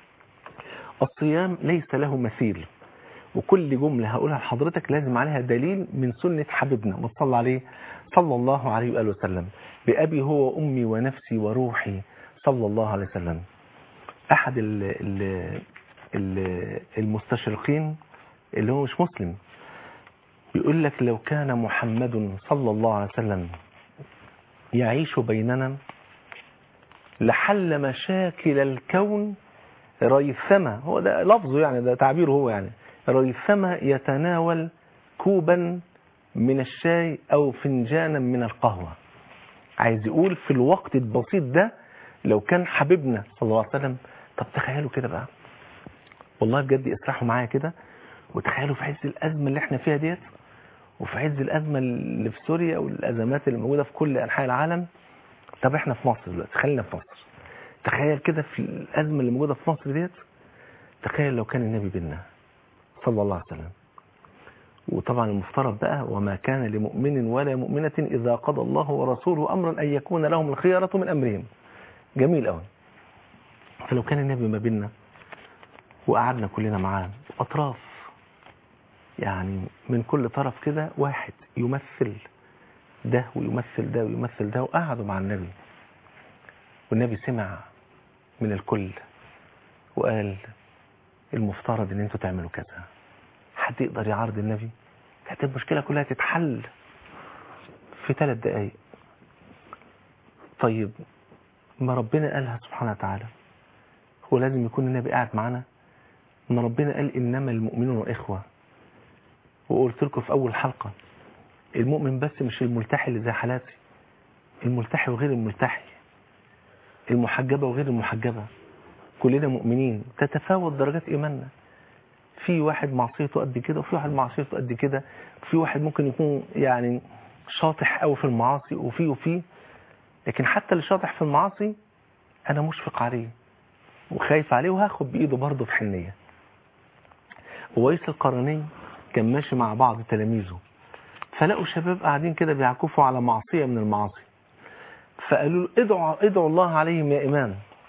الصيام ليس له مثيل وكل جملة هقولها لحضرتك لازم عليها دليل من سنة حبيبنا ما تصلى عليه صلى الله عليه وآله وسلم بأبي هو وأمي ونفسي وروحي صلى الله عليه وسلم أحد ال ال ال المستشرقين اللي هو مش مسلم يقول لك لو كان محمد صلى الله عليه وسلم يعيش بيننا لحل مشاكل الكون ريثما هو ده لفظه يعني ده تعبيره هو يعني ريثما يتناول كوبا من الشاي او فنجانا من القهوة عايز يقول في الوقت البسيط ده لو كان حبيبنا صلى الله عليه وسلم طب تخيلوا كده بقى والله بجد اسرحوا معايا كده وتخيلوا في عز الازمه اللي احنا فيها ديت وفي عز الازمه اللي في سوريا والازمات اللي موجوده في كل انحاء العالم طب احنا في مصر دلوقتي خلينا في مصر تخيل كده في الازمه اللي موجوده في مصر ديت تخيل لو كان النبي بينا صلى الله عليه وسلم وطبعا المفترض بقى وما كان لمؤمن ولا مؤمنة إذا قضى الله ورسوله أمرا أن يكون لهم الخيارة من أمرهم جميل قوي فلو كان النبي ما بيننا وقعدنا كلنا معاه أطراف يعني من كل طرف كده واحد يمثل ده ويمثل ده ويمثل ده وقعدوا مع النبي والنبي سمع من الكل وقال المفترض ان انتوا تعملوا كذا حد يقدر يعارض النبي كانت المشكلة كلها تتحل في ثلاث دقايق طيب ما ربنا قالها سبحانه وتعالى هو لازم يكون النبي قاعد معانا ما ربنا قال إنما المؤمنون إخوة وقلت لكم في أول حلقة المؤمن بس مش الملتحي اللي زي حالاتي الملتحي وغير الملتحي المحجبة وغير المحجبة كلنا مؤمنين تتفاوت درجات إيماننا في واحد معصيته قد كده وفي واحد معصيته قد كده وفي واحد ممكن يكون يعني شاطح قوي في المعاصي وفي وفي لكن حتى اللي شاطح في المعاصي انا مشفق عليه وخايف عليه وهاخد بايده برضه في حنيه وويس القرني كان ماشي مع بعض تلاميذه فلقوا شباب قاعدين كده بيعكفوا على معصيه من المعاصي فقالوا له ادعوا ادعوا الله عليهم يا امام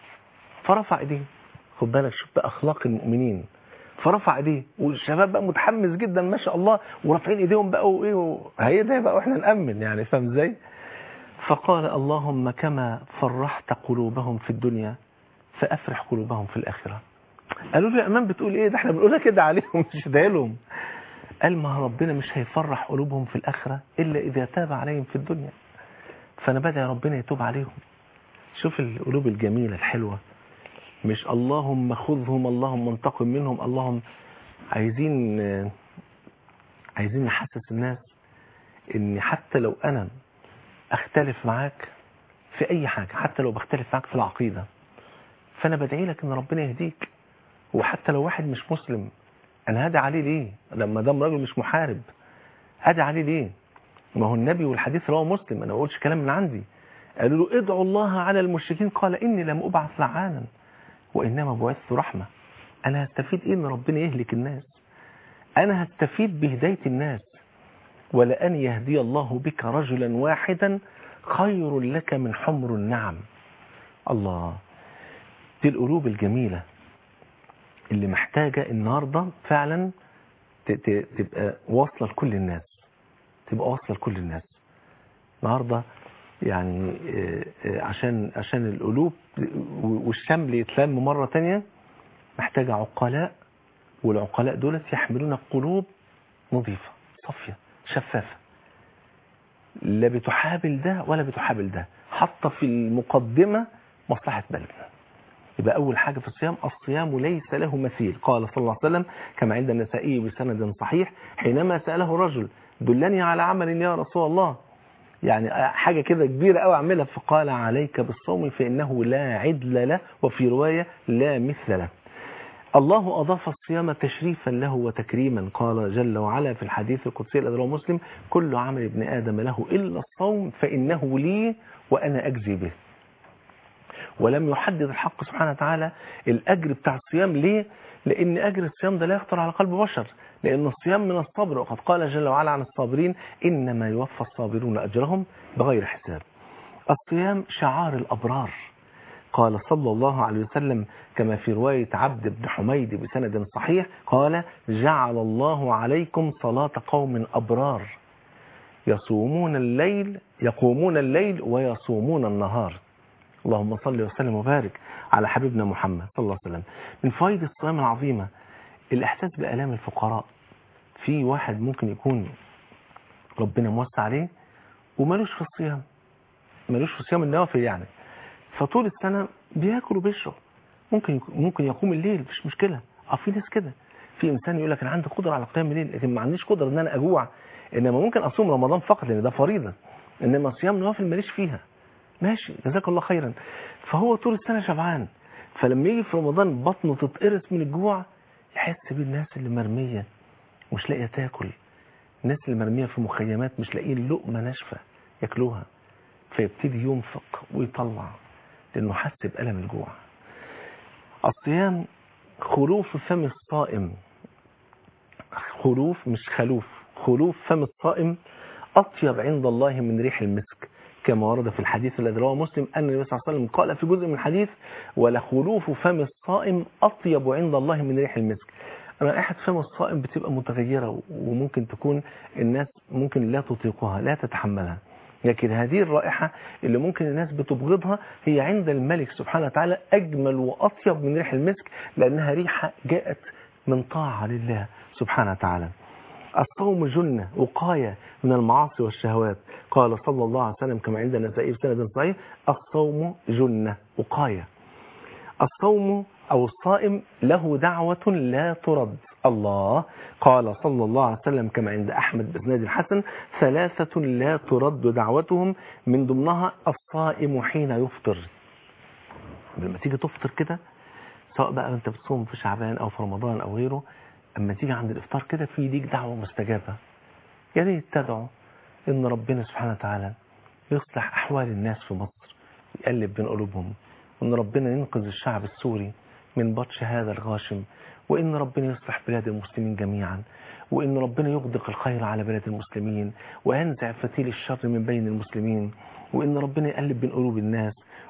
فرفع ايديه خد بالك شوف بقى اخلاق المؤمنين فرفع ايديه والشباب بقى متحمس جدا ما شاء الله ورافعين ايديهم بقى وايه هيدعي بقى واحنا نامن يعني فاهم ازاي فقال اللهم كما فرحت قلوبهم في الدنيا فافرح قلوبهم في الاخره قالوا له يا امام بتقول ايه ده احنا بنقولها كده عليهم مش ده لهم قال ما ربنا مش هيفرح قلوبهم في الاخره الا اذا تاب عليهم في الدنيا فانا بدعي ربنا يتوب عليهم شوف القلوب الجميله الحلوه مش اللهم خذهم اللهم انتقم منهم اللهم عايزين عايزين نحسس الناس ان حتى لو انا اختلف معاك في اي حاجة حتى لو بختلف معاك في العقيدة فانا بدعي لك ان ربنا يهديك وحتى لو واحد مش مسلم انا هدعي عليه ليه لما دام راجل مش محارب هدعي عليه ليه ما هو النبي والحديث رواه مسلم انا ما بقولش كلام من عندي قالوا له ادعوا الله على المشركين قال اني لم ابعث لعانا وإنما بعثت رحمة أنا هستفيد إيه إن ربنا يهلك الناس أنا هستفيد بهداية الناس ولأن يهدي الله بك رجلا واحدا خير لك من حمر النعم الله دي القلوب الجميلة اللي محتاجة النهاردة فعلا تبقى واصلة لكل الناس تبقى واصلة لكل الناس النهاردة يعني عشان عشان القلوب والشمل يتلم مرة تانية محتاجة عقلاء والعقلاء دولت يحملون قلوب نظيفة صافية شفافة لا بتحابل ده ولا بتحابل ده حاطة في المقدمة مصلحة بلدنا يبقى أول حاجة في الصيام الصيام ليس له مثيل قال صلى الله عليه وسلم كما عند النسائي بسند صحيح حينما سأله رجل دلني على عمل يا رسول الله يعني حاجة كده كبيرة قوي اعملها فقال عليك بالصوم فإنه لا عدل له وفي رواية لا مثل له الله أضاف الصيام تشريفا له وتكريما قال جل وعلا في الحديث القدسي الذي رواه مسلم كل عمل ابن آدم له إلا الصوم فإنه لي وأنا أجزي به ولم يحدد الحق سبحانه وتعالى الأجر بتاع الصيام ليه؟ لأن أجر الصيام ده لا يخطر على قلب بشر لأن الصيام من الصبر وقد قال جل وعلا عن الصابرين إنما يوفى الصابرون أجرهم بغير حساب الصيام شعار الأبرار قال صلى الله عليه وسلم كما في رواية عبد بن حميد بسند صحيح قال جعل الله عليكم صلاة قوم أبرار يصومون الليل يقومون الليل ويصومون النهار اللهم صل وسلم وبارك على حبيبنا محمد صلى الله عليه وسلم من فوائد الصيام العظيمة الإحساس بآلام الفقراء في واحد ممكن يكون ربنا موسع عليه ومالوش في الصيام مالوش في صيام النوافل يعني فطول السنة بياكل وبيشرب ممكن ممكن يقوم الليل مش مشكلة اه في ناس كده في انسان يقول لك انا عندي قدرة على قيام الليل لكن ما عنديش قدرة ان انا اجوع انما ممكن اصوم رمضان فقط لان ده فريضة انما صيام نوافل ماليش فيها ماشي جزاك الله خيرا فهو طول السنة شبعان فلما يجي في رمضان بطنه تتقرص من الجوع يحس بالناس اللي مرمية مش لاقية تاكل الناس اللي مرمية في مخيمات مش لاقيين لقمة ناشفة ياكلوها فيبتدي ينفق ويطلع لأنه حس بألم الجوع الصيام خلوف فم الصائم خلوف مش خلوف خلوف فم الصائم أطيب عند الله من ريح المسك كما ورد في الحديث الذي رواه مسلم أن النبي صلى الله عليه وسلم قال في جزء من الحديث ولخلوف فم الصائم أطيب عند الله من ريح المسك رائحة فم الصائم بتبقى متغيرة وممكن تكون الناس ممكن لا تطيقها لا تتحملها لكن هذه الرائحة اللي ممكن الناس بتبغضها هي عند الملك سبحانه وتعالى أجمل وأطيب من ريح المسك لأنها ريحة جاءت من طاعة لله سبحانه وتعالى الصوم جنة وقاية من المعاصي والشهوات قال صلى الله عليه وسلم كما عند النسائي بسند صحيح الصوم جنة وقاية الصوم أو الصائم له دعوة لا ترد الله قال صلى الله عليه وسلم كما عند أحمد بسناد الحسن ثلاثة لا ترد دعوتهم من ضمنها الصائم حين يفطر لما تيجي تفطر كده سواء بقى انت بتصوم في شعبان او في رمضان او غيره اما تيجي عند الافطار كده في ليك دعوه مستجابه يا ريت تدعو ان ربنا سبحانه وتعالى يصلح احوال الناس في مصر يقلب بين قلوبهم وان ربنا ينقذ الشعب السوري من بطش هذا الغاشم وان ربنا يصلح بلاد المسلمين جميعا وان ربنا يغدق الخير على بلاد المسلمين وينزع فتيل الشر من بين المسلمين وان ربنا يقلب بين قلوب الناس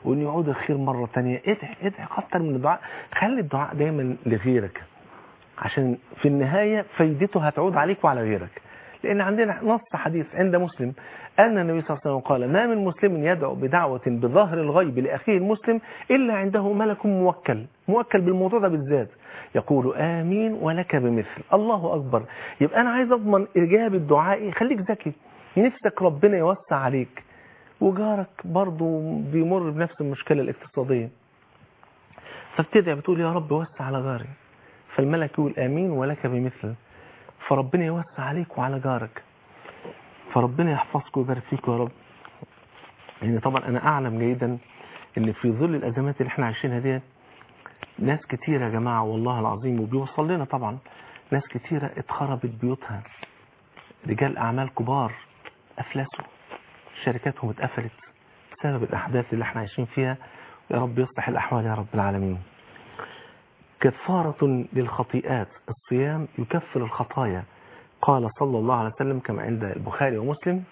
وان يعود الخير مرة تانية ادعي ادعي كتر من الدعاء خلي الدعاء دايما لغيرك عشان في النهاية فايدته هتعود عليك وعلى غيرك لأن عندنا نص حديث عند مسلم أن النبي صلى الله عليه وسلم قال ما من مسلم يدعو بدعوة بظهر الغيب لأخيه المسلم إلا عنده ملك موكل موكل بالموضوع ده بالذات يقول آمين ولك بمثل الله أكبر يبقى أنا عايز أضمن إجابة دعائي خليك ذكي نفسك ربنا يوسع عليك وجارك برضه بيمر بنفس المشكلة الاقتصادية فبتدعي بتقول يا رب وسع على جاري فالملك يقول آمين ولك بمثل فربنا يوسع عليك وعلى جارك فربنا يحفظك ويبارك فيك يا رب يعني طبعا أنا أعلم جيدا ان في ظل الأزمات اللي احنا عايشينها دي ناس كتير يا جماعة والله العظيم وبيوصل لنا طبعا ناس كتيرة اتخربت بيوتها رجال أعمال كبار أفلسوا شركاتهم اتقفلت بسبب الأحداث اللي احنا عايشين فيها يا رب يصلح الأحوال يا رب العالمين كفارة للخطيئات الصيام يكفر الخطايا قال صلى الله عليه وسلم كما عند البخاري ومسلم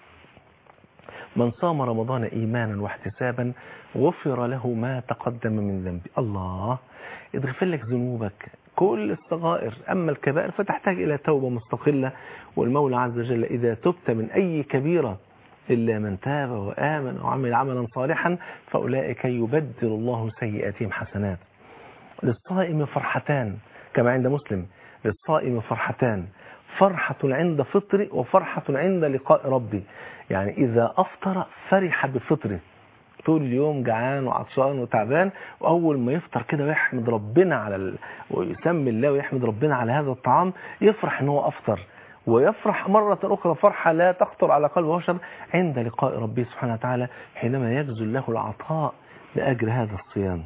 من صام رمضان إيمانا واحتسابا غفر له ما تقدم من ذنبه الله يغفر لك ذنوبك كل الصغائر أما الكبائر فتحتاج إلى توبة مستقلة والمولى عز وجل إذا تبت من أي كبيرة إلا من تاب وآمن وعمل عملا صالحا فأولئك يبدل الله سيئاتهم حسنات للصائم فرحتان كما عند مسلم للصائم فرحتان فرحة عند فطري وفرحة عند لقاء ربي يعني إذا أفطر فرح بفطره طول اليوم جعان وعطشان وتعبان وأول ما يفطر كده ويحمد ربنا على ال... ويسمي الله ويحمد ربنا على هذا الطعام يفرح ان هو أفطر ويفرح مرة أخرى فرحة لا تخطر على قلب بشر عند لقاء ربه سبحانه وتعالى حينما يجزل له العطاء لأجل هذا الصيام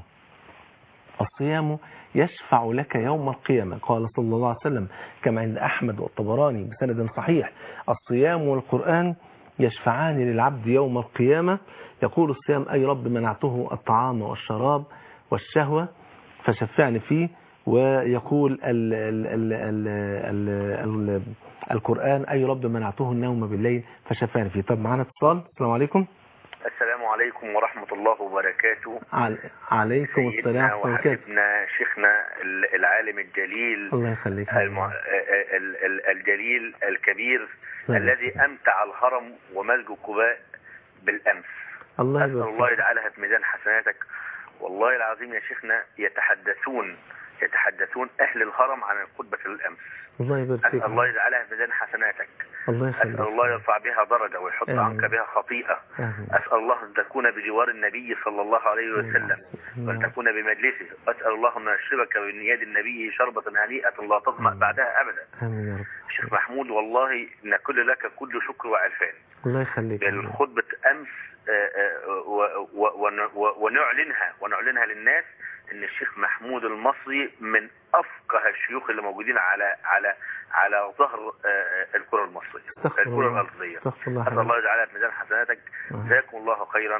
الصيام يشفع لك يوم القيامة قال صلى الله عليه وسلم كما عند أحمد والطبراني بسند صحيح الصيام والقرآن يشفعان للعبد يوم القيامة يقول الصيام أي رب منعته الطعام والشراب والشهوة فشفعني فيه ويقول ال ال ال ال ال ال القرآن أي رب منعته النوم بالليل فشفعني فيه طب معنا اتصال السلام عليكم السلام عليكم ورحمة الله وبركاته عل... عليكم سيدنا السلام ورحمة الله وبركاته وحبيبنا شيخنا ال- العالم الجليل الله يخليك الم... ال- ال- الجليل الكبير نعم. الذي أمتع الهرم وملج قباء بالأمس الله أسأل الله يبارك يجعلها في ميزان حسناتك والله العظيم يا شيخنا يتحدثون يتحدثون أهل الهرم عن الخطبة الأمس الله يبارك فيك أسأل الله يجعلها في ميزان حسناتك الله يخليك أسأل الله يرفع بها درجة ويحط آمين. عنك بها خطيئة آمين. أسأل الله أن تكون بجوار النبي صلى الله عليه وسلم وأن تكون بمجلسه أسأل الله أن يشربك من يد النبي شربة هنيئة لا تظمأ آمين. بعدها أبدا آمين يا رب شيخ محمود والله نكل لك كل شكر وعرفان الله يخليك يعني خطبة أمس آه، آه، و- و- ون- و- ونعلنها ونعلنها للناس ان الشيخ محمود المصري من افقه الشيوخ اللي موجودين على على على ظهر آه، الكره المصريه استغفر الكره الله الارضيه استغفر الله اسال الله حبيبي. يجعلها في ميزان حسناتك آه. جزاكم الله خيرا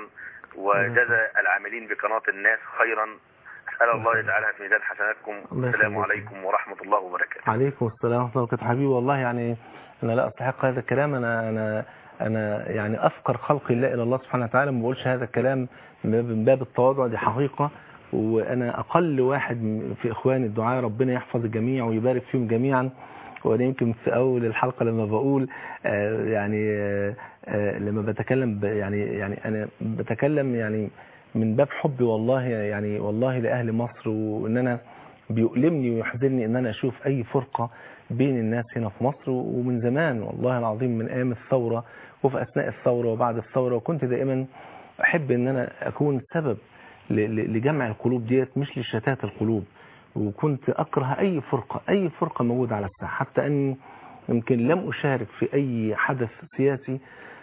وجزى العاملين بقناه الناس خيرا اسال الله يجعلها في ميزان حسناتكم الله السلام يخليك. عليكم ورحمه الله وبركاته عليكم السلام ورحمة الله وبركاته حبيبي والله يعني أنا لا أستحق هذا الكلام أنا أنا أنا يعني أفقر خلق الله إلى الله سبحانه وتعالى ما بقولش هذا الكلام من باب التواضع دي حقيقة وأنا أقل واحد في إخواني الدعاء ربنا يحفظ الجميع ويبارك فيهم جميعا وأنا يمكن في أول الحلقة لما بقول آه، يعني آه، آه، لما بتكلم ب- يعني يعني أنا بتكلم يعني من باب حبي والله يعني والله لأهل مصر وإن أنا بيؤلمني ويحزنني ان انا اشوف اي فرقة بين الناس هنا في مصر ومن زمان والله العظيم من ايام الثورة وفي اثناء الثورة وبعد الثورة وكنت دائما احب ان انا اكون سبب ل- ل- لجمع القلوب ديت مش لشتات القلوب وكنت اكره اي فرقة اي فرقة موجودة على الساحة حتى اني يمكن لم اشارك في اي حدث سياسي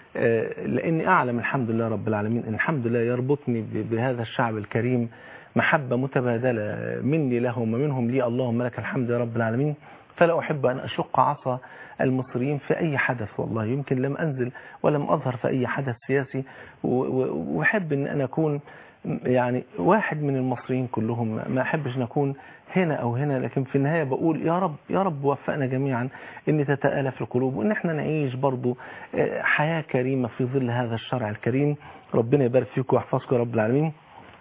آه، لاني اعلم الحمد لله رب العالمين ان الحمد لله يربطني ب- بهذا الشعب الكريم محبة متبادلة مني لهم ومنهم لي اللهم لك الحمد يا رب العالمين فلا أحب أن أشق عصا المصريين في أي حدث والله يمكن لم أنزل ولم أظهر في أي حدث سياسي و- و- وأحب أن أنا أكون يعني واحد من المصريين كلهم ما أحبش نكون هنا أو هنا لكن في النهاية بقول يا رب يا رب وفقنا جميعا أن تتآلف القلوب وأن احنا نعيش برضو آه، حياة كريمة في ظل هذا الشرع الكريم ربنا يبارك فيكم ويحفظكم يا رب العالمين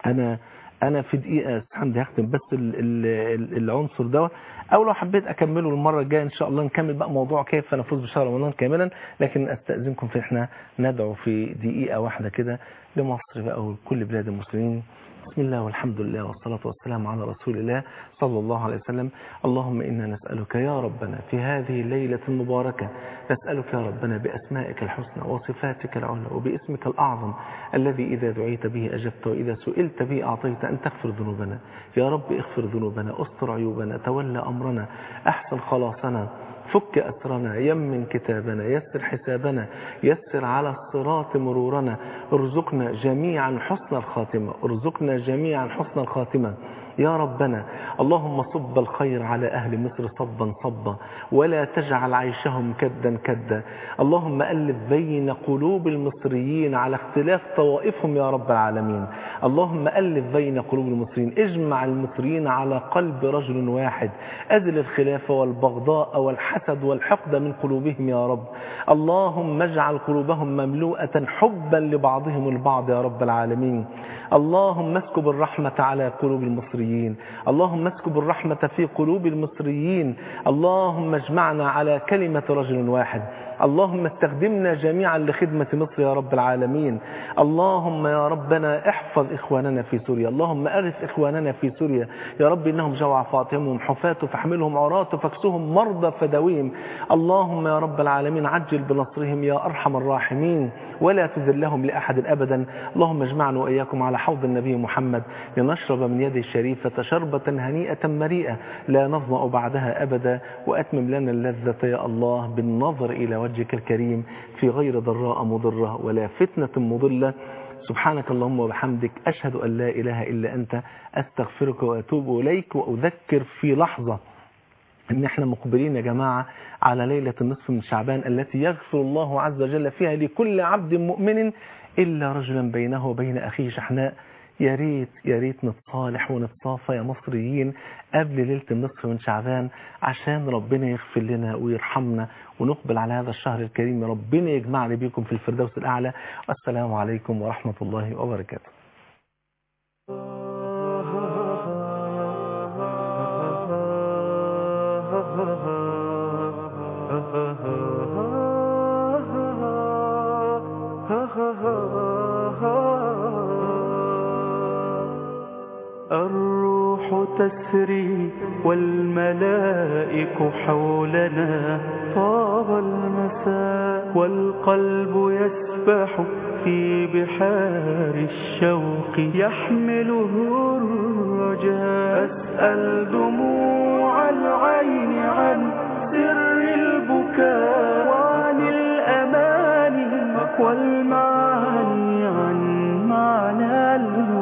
انا انا في دقيقه حمدي هختم بس ال ال ال العنصر ده او لو حبيت اكمله المره الجايه ان شاء الله نكمل بقى موضوع كيف نفوز بشهر رمضان كاملا لكن استاذنكم في احنا ندعو في دقيقه واحده كده لمصر بقى وكل بلاد المسلمين بسم الله والحمد لله والصلاة والسلام على رسول الله صلى الله عليه وسلم اللهم إنا نسألك يا ربنا في هذه الليلة المباركة نسألك يا ربنا بأسمائك الحسنى وصفاتك العلى وباسمك الأعظم الذي إذا دعيت به أجبت وإذا سئلت به أعطيت أن تغفر ذنوبنا يا رب اغفر ذنوبنا استر عيوبنا تولى أمرنا أحسن خلاصنا فك أسرنا يمن كتابنا يسر حسابنا يسر على الصراط مرورنا ارزقنا جميعا حسن الخاتمة ارزقنا جميعا حسن الخاتمة يا ربنا اللهم صب الخير على أهل مصر صبا صبا ولا تجعل عيشهم كدا كدا اللهم ألف بين قلوب المصريين على اختلاف طوائفهم يا رب العالمين اللهم ألف بين قلوب المصريين اجمع المصريين على قلب رجل واحد أزل الخلاف والبغضاء والحسد والحقد من قلوبهم يا رب اللهم اجعل قلوبهم مملوءة حبا لبعضهم البعض يا رب العالمين اللهم اسكب الرحمة على قلوب المصريين اللهم اسكب الرحمة في قلوب المصريين اللهم اجمعنا على كلمة رجل واحد اللهم استخدمنا جميعا لخدمة مصر يا رب العالمين اللهم يا ربنا احفظ إخواننا في سوريا اللهم أرث إخواننا في سوريا يا رب إنهم جوع فاطمهم حفاة فاحملهم عراة فاكسهم مرضى فدويهم اللهم يا رب العالمين عجل بنصرهم يا أرحم الراحمين ولا تذلهم لأحد أبدا اللهم اجمعنا وإياكم على حوض النبي محمد لنشرب من يده الشريفة شربة هنيئة مريئة لا نظمأ بعدها أبدا وأتمم لنا اللذة يا الله بالنظر إلى وجهك الكريم في غير ضراء مضرة ولا فتنة مضلة سبحانك اللهم وبحمدك أشهد أن لا إله إلا أنت أستغفرك وأتوب إليك وأذكر في لحظة ان احنا مقبلين يا جماعة على ليلة النصف من شعبان التي يغفر الله عز وجل فيها لكل عبد مؤمن إلا رجلا بينه وبين أخيه شحناء يا ريت يا ريت نتصالح ونتصافى يا مصريين قبل ليلة النصف من شعبان عشان ربنا يغفر لنا ويرحمنا ونقبل على هذا الشهر الكريم ربنا يجمعنا بكم في الفردوس الأعلى والسلام عليكم ورحمة الله وبركاته الروح تسري والملائك حولنا طاب المساء والقلب يسبح في بحار الشوق يحمله الرجاء أسأل دموع العين عن سر البكاء وعن الأمان والمعاني عن معنى الماء